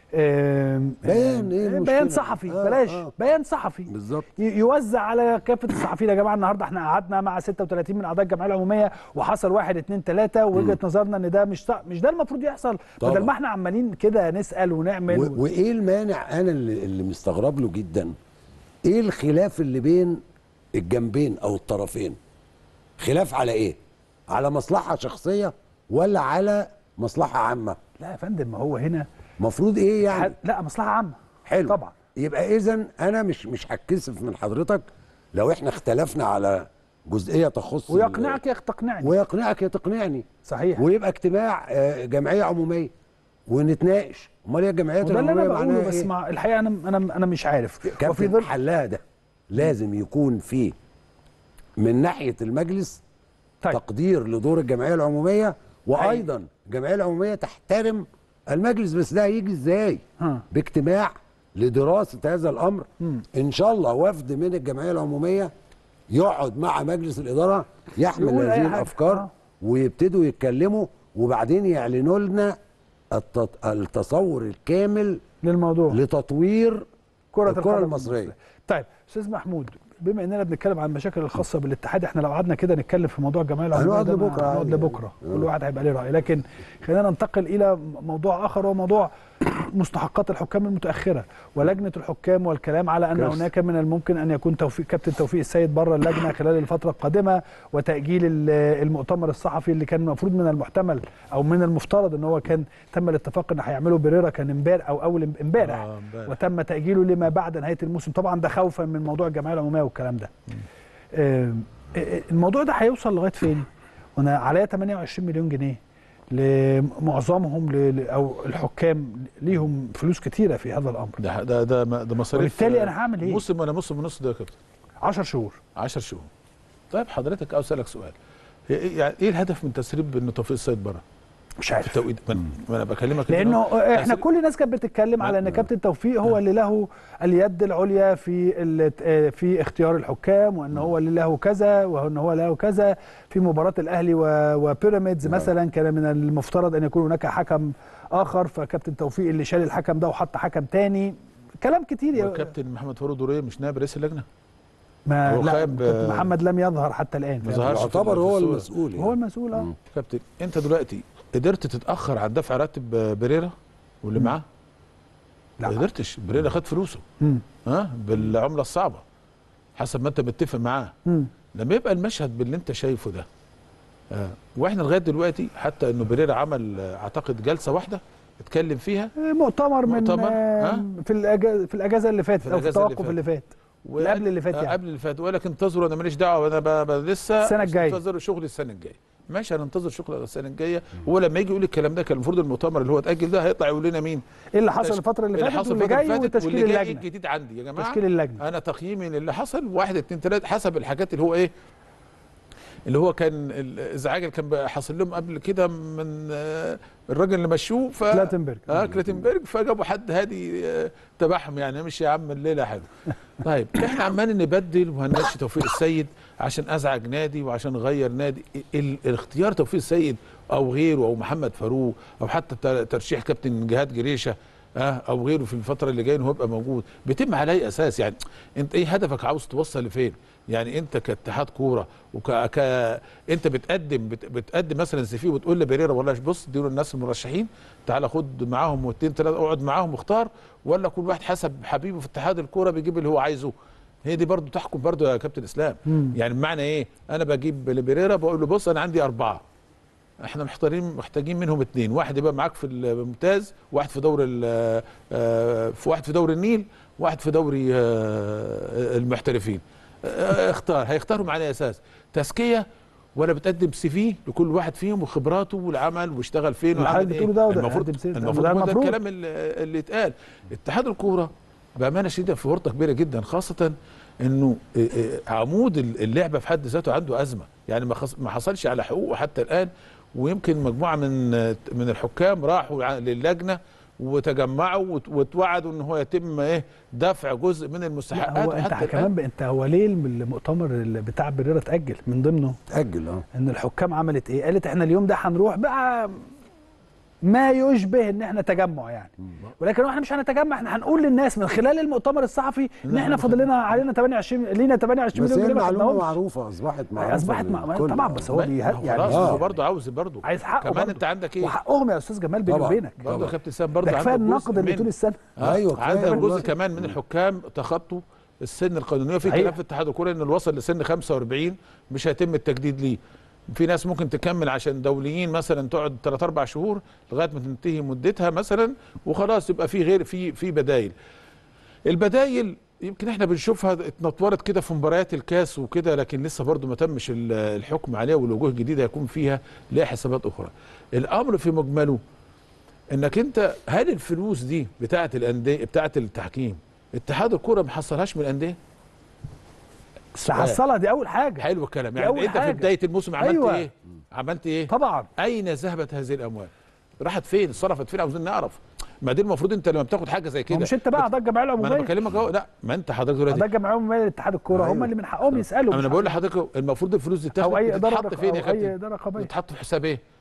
S1: آم،
S2: بيان،
S1: آم،
S2: إيه المشكلة؟
S1: بيان صحفي
S2: آه،
S1: بلاش
S2: آه.
S1: بيان صحفي
S2: بالظبط
S1: ي- يوزع على كافه الصحفيين يا جماعه النهارده احنا قعدنا مع 36 من اعضاء الجمعيه العموميه وحصل واحد اتنين تلاته ووجهه نظرنا ان ده مش صح مش ده المفروض يحصل
S2: طبعاً.
S1: بدل ما احنا عمالين كده نسال ونعمل
S2: و...
S1: و...
S2: وايه المانع انا اللي, اللي مستغرب له جدا ايه الخلاف اللي بين الجنبين او الطرفين خلاف على ايه على مصلحه شخصيه ولا على مصلحه عامه
S1: لا يا فندم ما هو هنا
S2: مفروض ايه يعني
S1: ح- لا مصلحه عامه
S2: حلو
S1: طبعا
S2: يبقى اذا انا مش مش هتكسف من حضرتك لو احنا اختلفنا على جزئيه تخص ال-
S1: ويقنعك يا تقنعني
S2: ويقنعك يا تقنعني
S1: صحيح
S2: ويبقى اجتماع آه، جمعيه عموميه ونتناقش امال ايه الجمعيات
S1: وده اللي انا
S2: العموميه
S1: بقوله
S2: معناها
S1: بس
S2: إيه؟
S1: مع الحقيقه انا انا انا مش عارف وفي
S2: كابتن
S1: ظل
S2: حلها ده لازم يكون في من ناحيه المجلس
S1: طيب
S2: تقدير لدور الجمعيه العموميه وايضا الجمعيه العموميه تحترم المجلس بس ده هيجي ازاي
S1: ها.
S2: باجتماع لدراسه هذا الامر ان شاء الله وفد من الجمعيه العموميه يقعد مع مجلس الاداره يحمل
S1: يقول أي
S2: هذه
S1: حاجة.
S2: الافكار
S1: آه.
S2: ويبتدوا يتكلموا وبعدين يعلنوا لنا التط- التصور الكامل
S1: للموضوع
S2: لتطوير
S1: كرة
S2: الكرة
S1: القدم
S2: المصرية.
S1: طيب استاذ محمود بما اننا بنتكلم عن المشاكل الخاصه بالاتحاد احنا لو قعدنا كده نتكلم في موضوع الجمعيه العموميه
S2: هنقعد
S1: ده ما-
S2: لبكرة
S1: هنقعد
S2: عادي.
S1: لبكره
S2: آه.
S1: كل واحد هيبقى ليه راي لكن خلينا ننتقل الى موضوع اخر وهو موضوع مستحقات الحكام المتاخره ولجنه الحكام والكلام على ان
S2: كارثة.
S1: هناك من الممكن ان يكون توفيق كابتن توفيق السيد بره اللجنه خلال الفتره القادمه وتاجيل ال- المؤتمر الصحفي اللي كان المفروض من المحتمل او من المفترض ان هو كان تم الاتفاق ان هيعمله بريرا كان امبارح او اول امبارح
S3: آه، امبارح.
S1: وتم تاجيله لما بعد نهايه الموسم طبعا ده خوفا من موضوع الجمعيه العموميه والكلام ده آم، آه، الموضوع ده هيوصل لغايه فين وانا عليا 28 مليون جنيه لمعظمهم ل- ل- او الحكام ليهم فلوس كتيره في هذا الامر
S3: ده ده ده ده مصاريف
S1: وبالتالي أنا هعمل إيه؟
S3: موسم ولا موسم ونص ده يا كابتن
S1: 10 شهور
S3: 10 شهور طيب حضرتك عاوز اسالك سؤال هي ايه يعني ايه الهدف من تسريب ان توفيق السيد بره
S1: مش
S3: في
S1: عارف
S3: التوقيت ما أنا- ما انا بكلمك إن
S1: لانه
S3: هو
S1: احنا
S3: تسريب-
S1: كل الناس كانت بتتكلم على ان
S3: نعم.
S1: كابتن توفيق هو اللي له اليد العليا في ال- آه، في اختيار الحكام وان هو اللي له كذا وان هو له كذا في مباراه الاهلي و- وبيراميدز مثلا كان من المفترض ان يكون هناك حكم اخر فكابتن توفيق اللي شال الحكم ده وحط حكم تاني كلام كتير يا
S3: والكابتن محمد فاروق دوريه مش نائب رئيس اللجنه
S1: ما
S3: هو
S1: لا
S3: خاب-
S1: كابتن محمد لم يظهر حتى الان
S3: ما ظهرش في
S2: يعتبر
S3: ال-
S2: هو
S3: في الصورة.
S2: المسؤول
S1: هو
S2: يعني.
S1: المسؤول اه
S3: كابتن انت دلوقتي قدرت تتاخر عن دفع راتب بريرا واللي معاه
S1: لا.
S3: ما قدرتش بريرا خد فلوسه
S1: مم.
S3: ها بالعمله الصعبه حسب ما انت متفق معاه
S1: مم.
S3: لما يبقى المشهد باللي انت شايفه ده آه. واحنا لغايه دلوقتي حتى انه بريرا عمل آه، اعتقد جلسه واحده اتكلم فيها
S1: مؤتمر من
S3: مؤتمر،
S1: آه،
S3: ها؟
S1: في الاجازه في الاجازه اللي فاتت او في
S3: الأجازة اللي
S1: التوقف اللي فات
S3: و-
S1: اللي قبل اللي فات
S3: آه،
S1: يعني.
S3: قبل اللي فات وقال لك انتظروا انا ماليش دعوه انا ب- ب- لسه
S1: السنة الجاية.
S3: انتظروا شغل السنه الجايه ماشي هننتظر شغل السنه الجايه هو لما يجي يقول الكلام ده كان المفروض المؤتمر اللي هو اتاجل ده هيطلع يقول لنا مين
S1: ايه اللي حصل الفتره اللي فاتت
S3: حصل
S1: واللي
S3: الفترة
S1: جاي
S3: اللي فاتت
S1: وتشكيل
S3: واللي جاي
S1: اللجنه
S3: الجديد عندي يا جماعه
S1: تشكيل اللجنه
S3: انا تقييمي للي حصل واحد اتنين تلاته حسب الحاجات اللي هو ايه اللي هو كان الازعاج اللي كان بقى حاصل لهم قبل كده من آه، الراجل اللي مشوه ف
S1: كلاتنبرج.
S3: اه كلاتنبرج فجابوا حد هادي آه، تبعهم يعني مش يا عم الليله حلو طيب احنا عمالين نبدل وهنمشي توفيق السيد عشان ازعج نادي وعشان نغير نادي ال- الاختيار توفيق السيد او غيره او محمد فاروق او حتى تر- ترشيح كابتن جهاد جريشه اه او غيره في الفتره اللي جايه ان هو يبقى موجود بيتم على اي اساس يعني انت ايه هدفك عاوز توصل لفين يعني انت كاتحاد كوره وك ك... انت بتقدم بت... بتقدم مثلا سي في وتقول لبريرا والله بص دول الناس المرشحين تعالى خد معاهم واثنين ثلاثه اقعد معاهم واختار ولا كل واحد حسب حبيبه في اتحاد الكوره بيجيب اللي هو عايزه هي دي برضو تحكم برضو يا كابتن اسلام
S1: مم.
S3: يعني بمعنى ايه انا بجيب لبريرا بقول له بص انا عندي اربعه احنا محتارين محتاجين منهم اثنين واحد يبقى معاك في الممتاز واحد في دوري ال- آه، في واحد في دوري النيل واحد في دوري آه، المحترفين آه، اختار هيختارهم على اساس تزكيه ولا بتقدم سي في لكل واحد فيهم وخبراته والعمل واشتغل فين
S1: اللي
S3: وعمل
S1: حضرتك بتقوله ده وده
S3: المفروض
S1: قدم سي في.
S3: المفروض
S1: ده
S3: هو ده
S1: المفروض.
S3: الكلام اللي اللي اتقال اتحاد الكوره بامانه شديده في ورطه كبيره جدا خاصه انه اه، اه، عمود اللعبه في حد ذاته عنده ازمه يعني ما خص- ما حصلش على حقوقه حتى الان ويمكن مجموعه من من الحكام راحوا ع- للجنه وتجمعوا وت- واتوعدوا ان هو يتم ايه دفع جزء من
S1: لا
S3: المستحقات
S1: هو انت
S3: وحتى
S1: كمان
S3: الآن
S1: ب- انت هو ليه المؤتمر اللي بتاع بريرا اتاجل من ضمنه
S2: تاجل اه
S1: ان الحكام عملت ايه قالت احنا اليوم ده هنروح بقى ما يشبه ان احنا تجمع يعني ولكن احنا مش هنتجمع احنا هنقول للناس من خلال المؤتمر الصحفي ان احنا فاضل لنا علينا 28 لينا 28
S2: بس
S1: مليون
S2: هي
S1: جنيه ما
S2: المعلومه
S1: خدناهمش.
S2: معروفه اصبحت معروفه
S1: اصبحت مع...
S2: للكل.
S1: طبعا بس هو
S3: ما-
S1: بيه...
S3: ما هو
S1: يعني
S3: خلاص
S2: آه.
S3: هو برضه عاوز برضه
S1: عايز حقه
S3: كمان
S1: برضه.
S3: انت عندك ايه
S1: وحقهم يا استاذ جمال بيني
S2: طبعا.
S1: وبينك
S3: برضه يا كابتن سام
S1: ده
S3: برضه
S1: كفايه
S3: عندك جزء
S1: النقد اللي
S3: من-
S1: طول السنه
S3: آه،
S2: أيوة، كفاية
S3: عندك
S2: والله.
S3: جزء كمان من الحكام تخطوا السن القانوني في
S1: صحيح.
S3: كلام في اتحاد الكوره ان اللي وصل لسن 45 مش هيتم التجديد ليه في ناس ممكن تكمل عشان دوليين مثلا تقعد 3 4 شهور لغايه ما تنتهي مدتها مثلا وخلاص يبقى في غير في في بدايل البدايل يمكن احنا بنشوفها اتنطورت كده في مباريات الكاس وكده لكن لسه برضو ما تمش ال- الحكم عليها والوجوه الجديده هيكون فيها ليها حسابات اخرى الامر في مجمله انك انت هل الفلوس دي بتاعه الانديه بتاعه التحكيم اتحاد الكوره ما حصلهاش من الانديه
S1: تحصلها دي اول حاجه
S3: حلو الكلام
S1: دي
S3: يعني
S1: أول
S3: انت
S1: حاجة.
S3: في بدايه الموسم عملت
S1: أيوة.
S3: ايه عملت ايه
S1: طبعا
S3: اين ذهبت هذه الاموال راحت فين اتصرفت فين عاوزين نعرف ما دي المفروض انت لما بتاخد حاجه زي
S1: ما
S3: كده
S1: مش انت بقى اعضاء الجمعيه
S3: ما انا
S1: العموميه
S3: بكلمك اهو لا ما انت حضرتك دلوقتي
S1: اعضاء الجمعيه العموميه لاتحاد الكوره
S2: أيوة.
S1: هم اللي من حقهم يسالوا
S3: انا
S1: مش
S3: بقول
S1: عارف.
S3: لحضرتك المفروض الفلوس دي تاخد
S1: او اي اداره
S3: تتحط فين يا
S1: او اي
S3: كابتن
S1: اداره رقابيه
S3: بتتحط في حساب ايه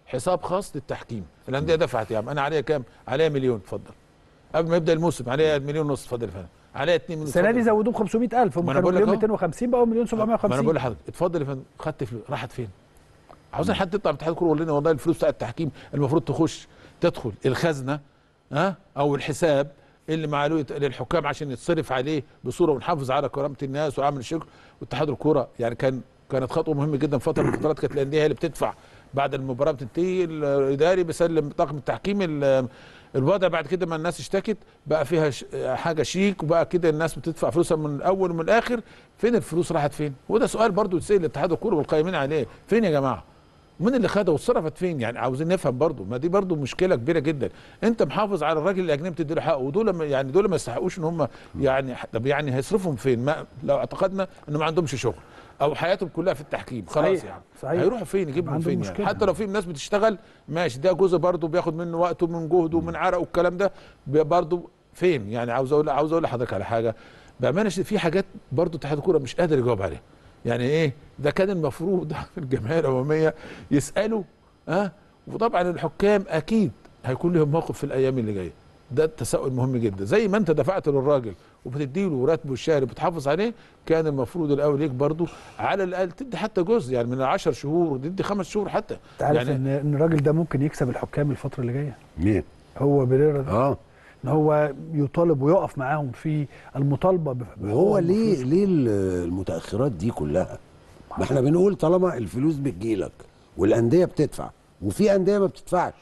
S3: حساب خاص للتحكيم الانديه دفعت يا عم انا عليا كام عليا مليون اتفضل قبل ما يبدا الموسم عليا مليون ونص اتفضل يا فندم عليا 2 مليون
S1: السنه دي
S3: اتفضل.
S1: زودوه ب 500000 هم
S3: ما أنا
S1: كانوا
S3: بقول لك
S1: مليون
S3: أهو.
S1: 250 بقوا مليون
S3: ما انا
S1: 750
S3: بقول لحضرتك اتفضل يا فندم خدت فلوس راحت فين؟ عاوزين حد يطلع من اتحاد الكوره يقول لنا والله الفلوس بتاع التحكيم المفروض تخش تدخل الخزنه ها او الحساب اللي معلوه للحكام عشان يتصرف عليه بصوره ونحافظ على كرامه الناس وعمل الشكر واتحاد الكوره يعني كان كانت خطوه مهمه جدا فتره من الفترات كانت الانديه هي اللي بتدفع بعد المباراه بتنتهي الاداري بيسلم طاقم التحكيم ال- الوضع بعد كده ما الناس اشتكت بقى فيها ش- حاجه شيك وبقى كده الناس بتدفع فلوسها من الاول ومن الاخر فين الفلوس راحت فين وده سؤال برضو يتسال لاتحاد الكوره والقائمين عليه فين يا جماعه مين اللي خدها واتصرفت فين يعني عاوزين نفهم برضو ما دي برضو مشكله كبيره جدا انت محافظ على الراجل الاجنبي تدي له حقه ودول ما- يعني دول ما يستحقوش ان هم يعني طب يعني هيصرفهم فين ما لو اعتقدنا ان ما عندهمش شغل او حياتهم كلها في التحكيم خلاص
S1: صحيح،
S3: يعني
S1: صحيح.
S3: هيروحوا فين يجيبهم
S1: عندهم
S3: فين يعني
S1: مشكلة.
S3: حتى لو في ناس بتشتغل ماشي ده جزء برضو بياخد منه وقته ومن جهده ومن عرقه والكلام ده بي- برضو فين يعني عاوز اقول عاوز اقول لحضرتك على حاجه بامانه شديدة في حاجات برضو اتحاد الكوره مش قادر يجاوب عليها يعني ايه ده كان المفروض الجمعيه العموميه يسالوا ها وطبعا الحكام اكيد هيكون لهم موقف في الايام اللي جايه ده التساؤل مهم جدا زي ما انت دفعت للراجل وبتديله راتبه الشهري بتحافظ عليه كان المفروض الاول ليك برضه على الاقل تدي حتى جزء يعني من العشر شهور تدي خمس شهور حتى
S1: انت عارف
S3: يعني
S1: ان ان الراجل ده ممكن يكسب الحكام الفتره اللي جايه
S2: مين؟
S1: هو بيريرا ده
S2: اه
S1: ان هو يطالب ويقف معاهم في المطالبه بف-
S2: وهو
S1: بحقوقهم
S2: ليه
S1: وفلوسهم.
S2: ليه ال- المتاخرات دي كلها؟ ما احنا بنقول طالما الفلوس بتجيلك والانديه بتدفع وفي انديه ما بتدفعش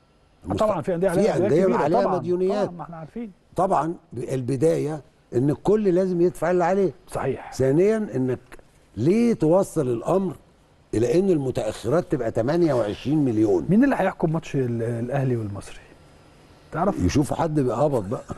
S1: آه طبعا في انديه عليها
S2: في انديه
S1: كبيرة
S2: عليها
S1: طبعاً.
S2: مديونيات
S1: طبعا ما احنا عارفين
S2: طبعا البدايه ان الكل لازم يدفع اللي عليه
S1: صحيح
S2: ثانيا انك ليه توصل الامر الى ان المتاخرات تبقى 28 مليون
S1: مين اللي هيحكم ماتش ال- الاهلي والمصري تعرف
S2: يشوفوا حد بيقبض بقى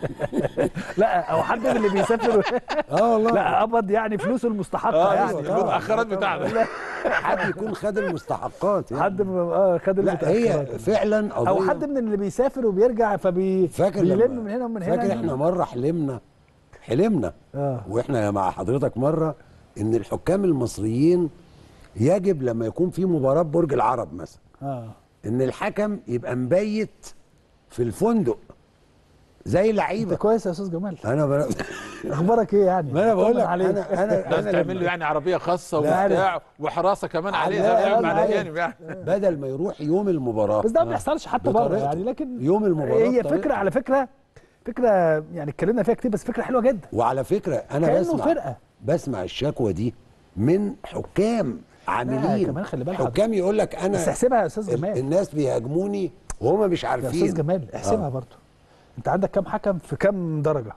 S1: لا او حد من اللي بيسافر
S2: اه والله
S1: لا قبض يعني فلوسه المستحقه
S3: اه
S1: يعني
S3: يعني المتاخرات بتاعنا
S2: حد يكون خد المستحقات يعني.
S1: حد م- اه خد
S2: لا هي
S1: المتاخرات
S2: فعلا قضيه
S1: او حد من اللي بيسافر وبيرجع فبي
S2: فاكر
S1: بيلم
S2: لما-
S1: من هنا ومن هنا
S2: فاكر احنا مره حلمنا حلمنا
S1: اه
S2: واحنا مع حضرتك مره ان الحكام المصريين يجب لما يكون في مباراه برج العرب مثلا
S1: اه
S2: ان الحكم يبقى مبيت في الفندق زي
S1: انت
S2: لعيبه
S1: كويس يا استاذ جمال
S2: انا ب...
S1: اخبارك ايه يعني
S2: ما انا بقول
S1: طمن
S2: لك
S1: عليك.
S2: انا انا
S3: لازم
S2: انا
S3: تعمل له
S2: لما-
S3: يعني عربيه خاصه
S2: لا،
S3: وبتاع وحراسه كمان عليه
S2: لا،
S3: زي ما
S2: لا،
S3: مع
S2: لا.
S3: الاجانب يعني
S2: بدل ما يروح يوم المباراه
S1: بس ده ما بيحصلش حتى بره
S2: بطريقته.
S1: يعني لكن
S2: يوم المباراه
S1: هي
S2: بطريقته.
S1: فكره على فكره فكره يعني اتكلمنا فيها كتير بس فكره حلوه جدا
S2: وعلى فكره انا
S1: كأنه
S2: بسمع
S1: فرقة.
S2: بسمع الشكوى دي من حكام عاملين
S1: كمان خلي بالك
S2: حكام يقول لك انا
S1: بس احسبها يا استاذ
S2: ال-
S1: جمال
S2: الناس بيهاجموني وهم مش
S1: يا
S2: عارفين
S1: استاذ جمال احسبها
S2: آه.
S1: برضه انت عندك كام حكم في كام درجه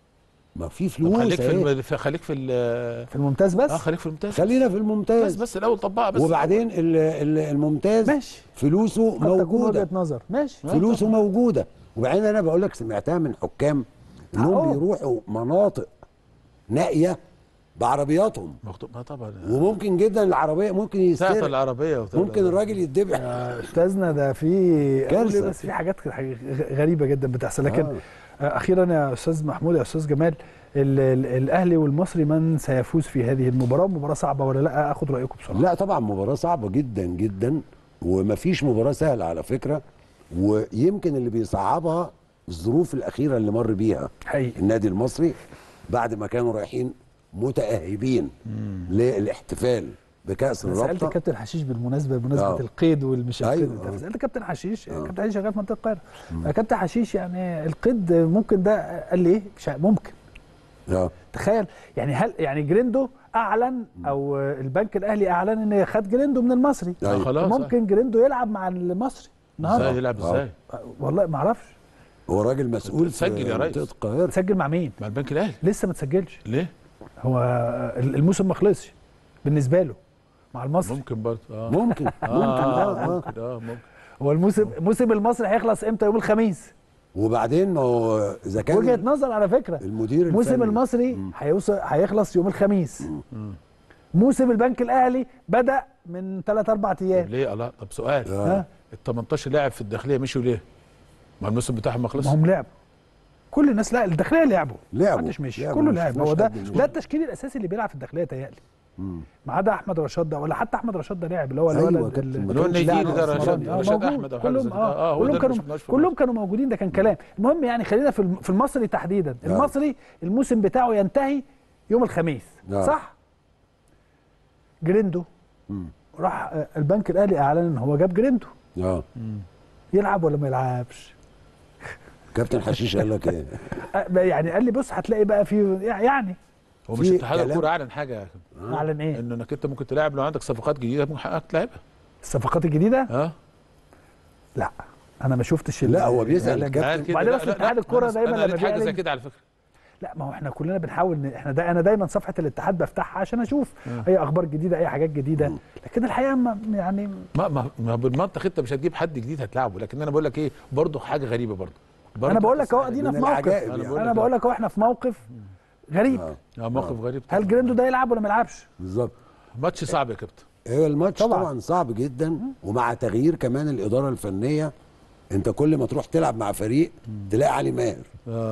S2: ما في
S3: طب
S2: فلوس
S3: خليك في
S2: اهي.
S3: الم- في- خليك في ال-
S1: في الممتاز بس
S3: اه خليك في الممتاز
S2: خلينا في
S3: بس
S2: الممتاز
S3: بس الاول طبقها بس
S2: وبعدين ال- ال- الممتاز
S1: ماشي
S2: فلوسه
S1: قد تكون
S2: موجوده
S1: وجهه نظر ماشي
S2: فلوسه موجوده وبعدين انا بقول لك سمعتها من حكام انهم
S1: أهو.
S2: بيروحوا مناطق نائيه بعربياتهم
S3: مكتوب ما طبعا
S2: وممكن جدا العربيه ممكن
S3: ساعة
S2: يسترق
S3: العربيه وبتاع.
S2: ممكن الراجل يتذبح
S1: يا استاذنا ده في
S2: كارثة.
S1: أقول بس في حاجات غ- غريبه جدا بتحصل لكن
S2: آه.
S1: آه. اخيرا يا استاذ محمود يا استاذ جمال ال ال الاهلي والمصري من سيفوز في هذه المباراه مباراه صعبه ولا لا اخد رايكم بسرعه
S2: لا طبعا مباراه صعبه جدا جدا ومفيش مباراه سهله على فكره ويمكن اللي بيصعبها الظروف الاخيره اللي مر بيها
S1: حقيقي
S2: النادي المصري بعد ما كانوا رايحين متاهبين للاحتفال بكاس
S1: انا سالت
S2: الرابطه
S1: كابتن حشيش بالمناسبه بمناسبه
S2: آه.
S1: القيد والمش
S2: أيوة،
S1: القيد
S2: آه.
S1: انت سالت كابتن حشيش
S2: آه.
S1: كابتن حشيش شغال في منطقه القاهره كابتن حشيش يعني القيد ممكن ده قال لي ايه مش عارف، ممكن
S2: اه
S1: تخيل يعني هل يعني جريندو اعلن او البنك الاهلي اعلن ان خد جريندو من المصري
S3: آه
S2: أيوة.
S3: خلاص
S1: ممكن جريندو يلعب مع المصري
S3: ازاي
S1: النهارده
S3: يلعب
S2: آه.
S3: ازاي
S1: والله ما اعرفش
S2: هو راجل مسؤول
S3: سجل
S2: في
S3: يا ريس.
S2: منطقه القاهره
S1: سجل مع مين
S3: مع البنك الاهلي
S1: لسه ما تسجلش
S3: ليه
S1: هو الموسم ما خلصش بالنسبه له مع المصري
S3: ممكن برضه اه
S2: ممكن ممكن
S3: اه
S2: آه. آه.
S3: ممكن اه ممكن
S1: هو الموسم موسم المصري هيخلص امتى يوم الخميس
S2: وبعدين ما هو اذا
S1: وجهه
S2: كان
S1: نظر على فكره
S2: المدير
S1: موسم
S2: الفني
S1: المصري هيوصل هيخلص يوم الخميس موسم البنك الاهلي بدا من 3 4
S3: طب
S1: ايام
S3: ليه الله طب سؤال
S2: آه.
S1: ها
S3: ال 18 لاعب في الداخليه مشوا ليه؟ ما الموسم بتاعهم ما خلصش
S1: ما هم لعبوا كل الناس لا الداخليه لعبوا
S2: لعبوا.
S1: محدش مشي
S2: لعبوا،
S1: كله
S2: مش-
S1: لعب
S2: مش
S1: هو ده
S2: حد مشي.
S1: ده التشكيل الاساسي اللي بيلعب في الداخليه تهيألي ما عدا احمد رشاد ده ولا حتى احمد رشاد ده لاعب اللي هو
S2: أيوة
S1: الولد
S2: كابتن،
S1: ال-
S2: ما
S3: اللي هو
S2: كانش
S3: النيجيري
S2: لاعب
S3: ده
S2: أصلاً.
S3: رشاد
S1: آه،
S3: رشاد
S1: موجود.
S3: احمد او حاجه زي
S1: كلهم
S3: كده.
S1: اه
S3: هو ده
S1: كلهم
S3: اللي
S1: كانوا
S3: ما شفناهوش في
S1: كلهم
S3: مصر.
S1: كانوا موجودين ده كان كلام المهم يعني خلينا في الم- في المصري تحديدا
S2: نعم.
S1: المصري الموسم بتاعه ينتهي يوم الخميس
S2: نعم.
S1: صح جريندو راح آه، البنك الاهلي اعلن ان هو جاب جريندو
S2: اه
S1: يلعب ولا ما يلعبش
S2: كابتن حشيش قال لك ايه
S1: آه، يعني قال لي بص هتلاقي بقى في يعني
S3: هو مش
S2: في
S3: اتحاد
S2: كلام-
S3: الكوره اعلن حاجه يا كابتن.
S1: اعلن ايه
S3: انه انك انت ممكن تلاعب لو عندك صفقات جديده ممكن حقك تلعبها
S1: الصفقات الجديده
S3: اه
S1: لا انا ما شفتش
S2: لا،
S1: ال-
S2: هو بيسأل
S1: الإعلان.
S2: الكابتن.
S3: قال كده.
S1: وبعدين
S3: لا،
S1: أصل
S3: لا،
S1: اتحاد
S3: لا،
S1: الكرة
S3: أنا-
S1: دايماً
S3: انا
S1: لما
S3: قريت حاجه زي
S1: بيعلن-
S3: كده على فكره
S1: لا ما هو احنا كلنا بنحاول ن- احنا دا انا دايما صفحه الاتحاد بفتحها عشان اشوف اي اخبار جديده اي حاجات جديده لكن الحقيقه ما يعني
S3: ما ما ما بالمنطق انت مش هتجيب حد جديد هتلعبه لكن انا بقول لك ايه برضه حاجه غريبه برضه برضه
S1: انا بقول لك اهو
S3: تسمع
S1: ادينا
S2: من
S1: في موقف
S2: العجائب
S3: أنا
S2: يعني.
S3: بقول
S1: انا
S3: لك
S1: بقول لك اهو احنا في موقف غريب
S2: آه.
S3: اه موقف غريب
S1: هل جريندو ده يلعب ولا ما يلعبش
S2: بالظبط
S3: ماتش صعب يا كابتن
S2: هو الماتش
S1: طبعاً.
S2: طبعا. طبعا صعب جدا ومع تغيير كمان الاداره الفنيه انت كل ما تروح تلعب مع فريق تلاقي علي ماهر
S3: اه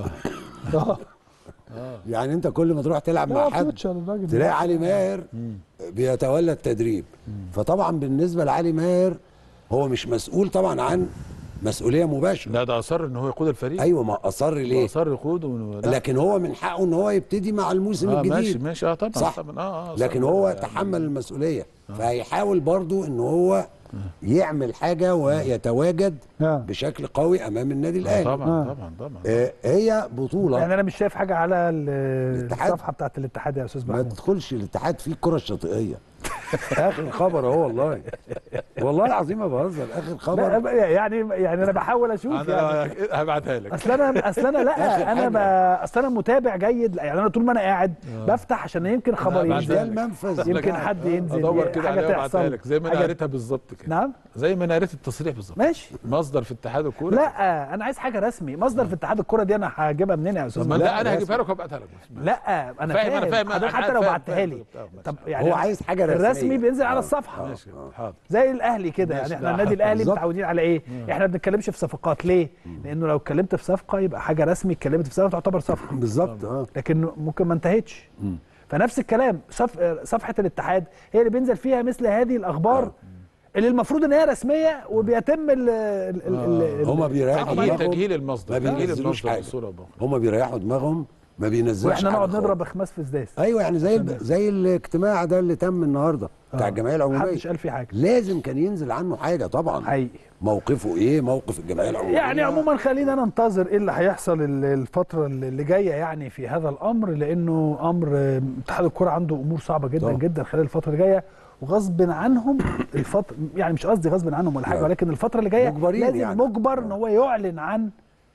S2: يعني انت كل ما تروح تلعب مع حد تلاقي علي ماهر بيتولى التدريب فطبعا بالنسبه لعلي ماهر هو مش مسؤول طبعا عن مسؤوليه مباشره
S3: لا ده اصر ان هو يقود الفريق
S2: ايوه ما اصر ليه
S3: اصر يقوده لا.
S2: لكن هو من حقه ان هو يبتدي مع الموسم
S3: اه ماشي
S2: الجديد
S3: ماشي اه طبعا
S2: صح.
S3: طبعا اه اه
S2: لكن
S3: صح.
S2: هو
S3: يعني
S2: تحمل المسؤوليه فهيحاول برضو ان هو يعمل حاجه ويتواجد
S1: آه.
S2: بشكل قوي امام النادي
S3: آه
S2: الاهلي
S3: طبعا
S1: آه.
S3: طبعا طبعا
S2: آه، هي بطوله
S1: يعني انا مش شايف حاجه على ال-
S2: الاتحاد؟
S1: الصفحه بتاعت الاتحاد يا استاذ
S2: ما
S1: محمود
S2: تدخلش الاتحاد فيه الكره الشاطئيه اخر خبر اهو والله والله العظيم ما بهزر اخر خبر
S1: لا يعني يعني انا بحاول اشوف يعني
S3: انا هبعتها لك
S1: اصل انا اصل انا لا انا ب... اصل انا متابع جيد لا، يعني انا طول ما انا قاعد بفتح عشان يمكن خبر
S3: بعد
S2: مش
S1: ينزل
S2: ده المنفذ
S1: يمكن حد ينزل
S3: ادور كده
S1: حاجه
S3: عليها وابعتها
S1: تحصل
S3: لك زي ما انا
S1: حاجة-
S3: قريتها بالظبط كده
S1: نعم
S3: زي ما انا قريت التصريح بالظبط
S1: ماشي
S3: مصدر في اتحاد الكوره
S1: لا انا عايز حاجه رسمي مصدر في اتحاد الكوره دي انا هجيبها منين يا استاذ
S3: طب ما
S1: محمود؟
S3: ده انا
S2: لا،
S3: هجيبها لك وابعتها لك بس.
S1: لا انا
S3: فاهم،
S1: فاهم
S3: أنا فاهم،
S1: حضرتك
S3: أنا
S1: حتى لو
S3: فاهم،
S1: بعتها
S3: فاهم،
S1: لي
S3: فاهم، ماشي.
S1: طب يعني
S2: هو عايز حاجه رسميه
S1: الرسمي بينزل على
S2: آه،
S1: الصفحه
S3: ماشي حاضر
S1: زي الاهلي كده
S3: ماشي،
S1: يعني احنا
S3: لا،
S1: النادي الاهلي
S2: بالظبط.
S1: متعودين على ايه احنا ما بنتكلمش في صفقات ليه لانه لو اتكلمت في صفقه يبقى حاجه رسمي اتكلمت في صفقه تعتبر صفقه
S2: بالظبط اه
S1: لكن ممكن ما انتهتش فنفس الكلام صف... صفحه الاتحاد هي اللي بينزل فيها مثل هذه الاخبار اللي المفروض ان هي رسميه وبيتم ال ال ال ال
S2: هما بيريحوا
S3: تجهيل
S2: دماغهم
S3: تجهيل المصدر
S2: ما
S3: تجهيل
S2: بينزلوش
S3: المصدر
S2: حاجة.
S3: بالصوره والله.
S2: هما بيريحوا دماغهم ما بينزلوش
S1: واحنا
S2: حاجة
S1: نقعد
S2: خالص.
S1: نضرب خماس في سداس
S2: ايوه يعني زي الب... زي الاجتماع ده اللي تم النهارده بتاع
S1: آه.
S2: الجمعيه العموميه
S1: محدش قال فيه حاجه
S2: لازم كان ينزل عنه حاجه طبعا
S1: حقيقي
S2: موقفه ايه موقف الجمعيه العموميه
S1: يعني عموما خلينا ننتظر ايه اللي هيحصل ال- الفتره اللي جايه يعني في هذا الامر لانه امر آه، اتحاد الكره عنده امور صعبه جدا
S2: طبعا.
S1: جدا خلال الفتره اللي جايه وغصب عنهم الفتره يعني مش قصدي غصب عنهم ولا حاجه
S2: لا.
S1: ولكن الفتره اللي جايه
S2: مجبرين
S1: لازم
S2: يعني.
S1: مجبر ان هو يعلن عن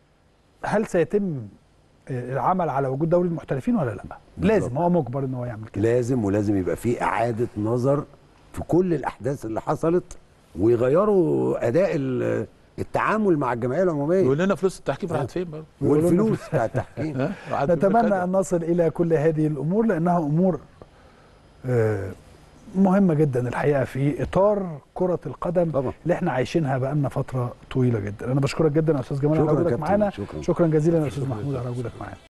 S1: هل سيتم آه، العمل على وجود دوري المحترفين ولا لا لازم هو مجبر ان هو يعمل كده
S2: لازم ولازم يبقى في اعاده نظر في كل الاحداث اللي حصلت ويغيروا اداء ال- التعامل مع الجمعيه العموميه
S3: يقول لنا فلوس التحكيم راحت فين برضه
S2: والفلوس بتاع التحكيم
S3: ها؟ راحت فين
S1: نتمنى
S3: بالخدمة؟
S1: ان نصل الى كل هذه الامور لانها امور آه، مهمه جدا الحقيقه في اطار كره القدم
S2: طبعا.
S1: اللي احنا عايشينها بقالنا فتره طويله جدا انا بشكرك جدا يا استاذ جمال على
S2: شكراً
S1: وجودك
S2: كابتن،
S1: معانا
S2: شكراً.
S1: شكرا جزيلا يا استاذ محمود على وجودك معانا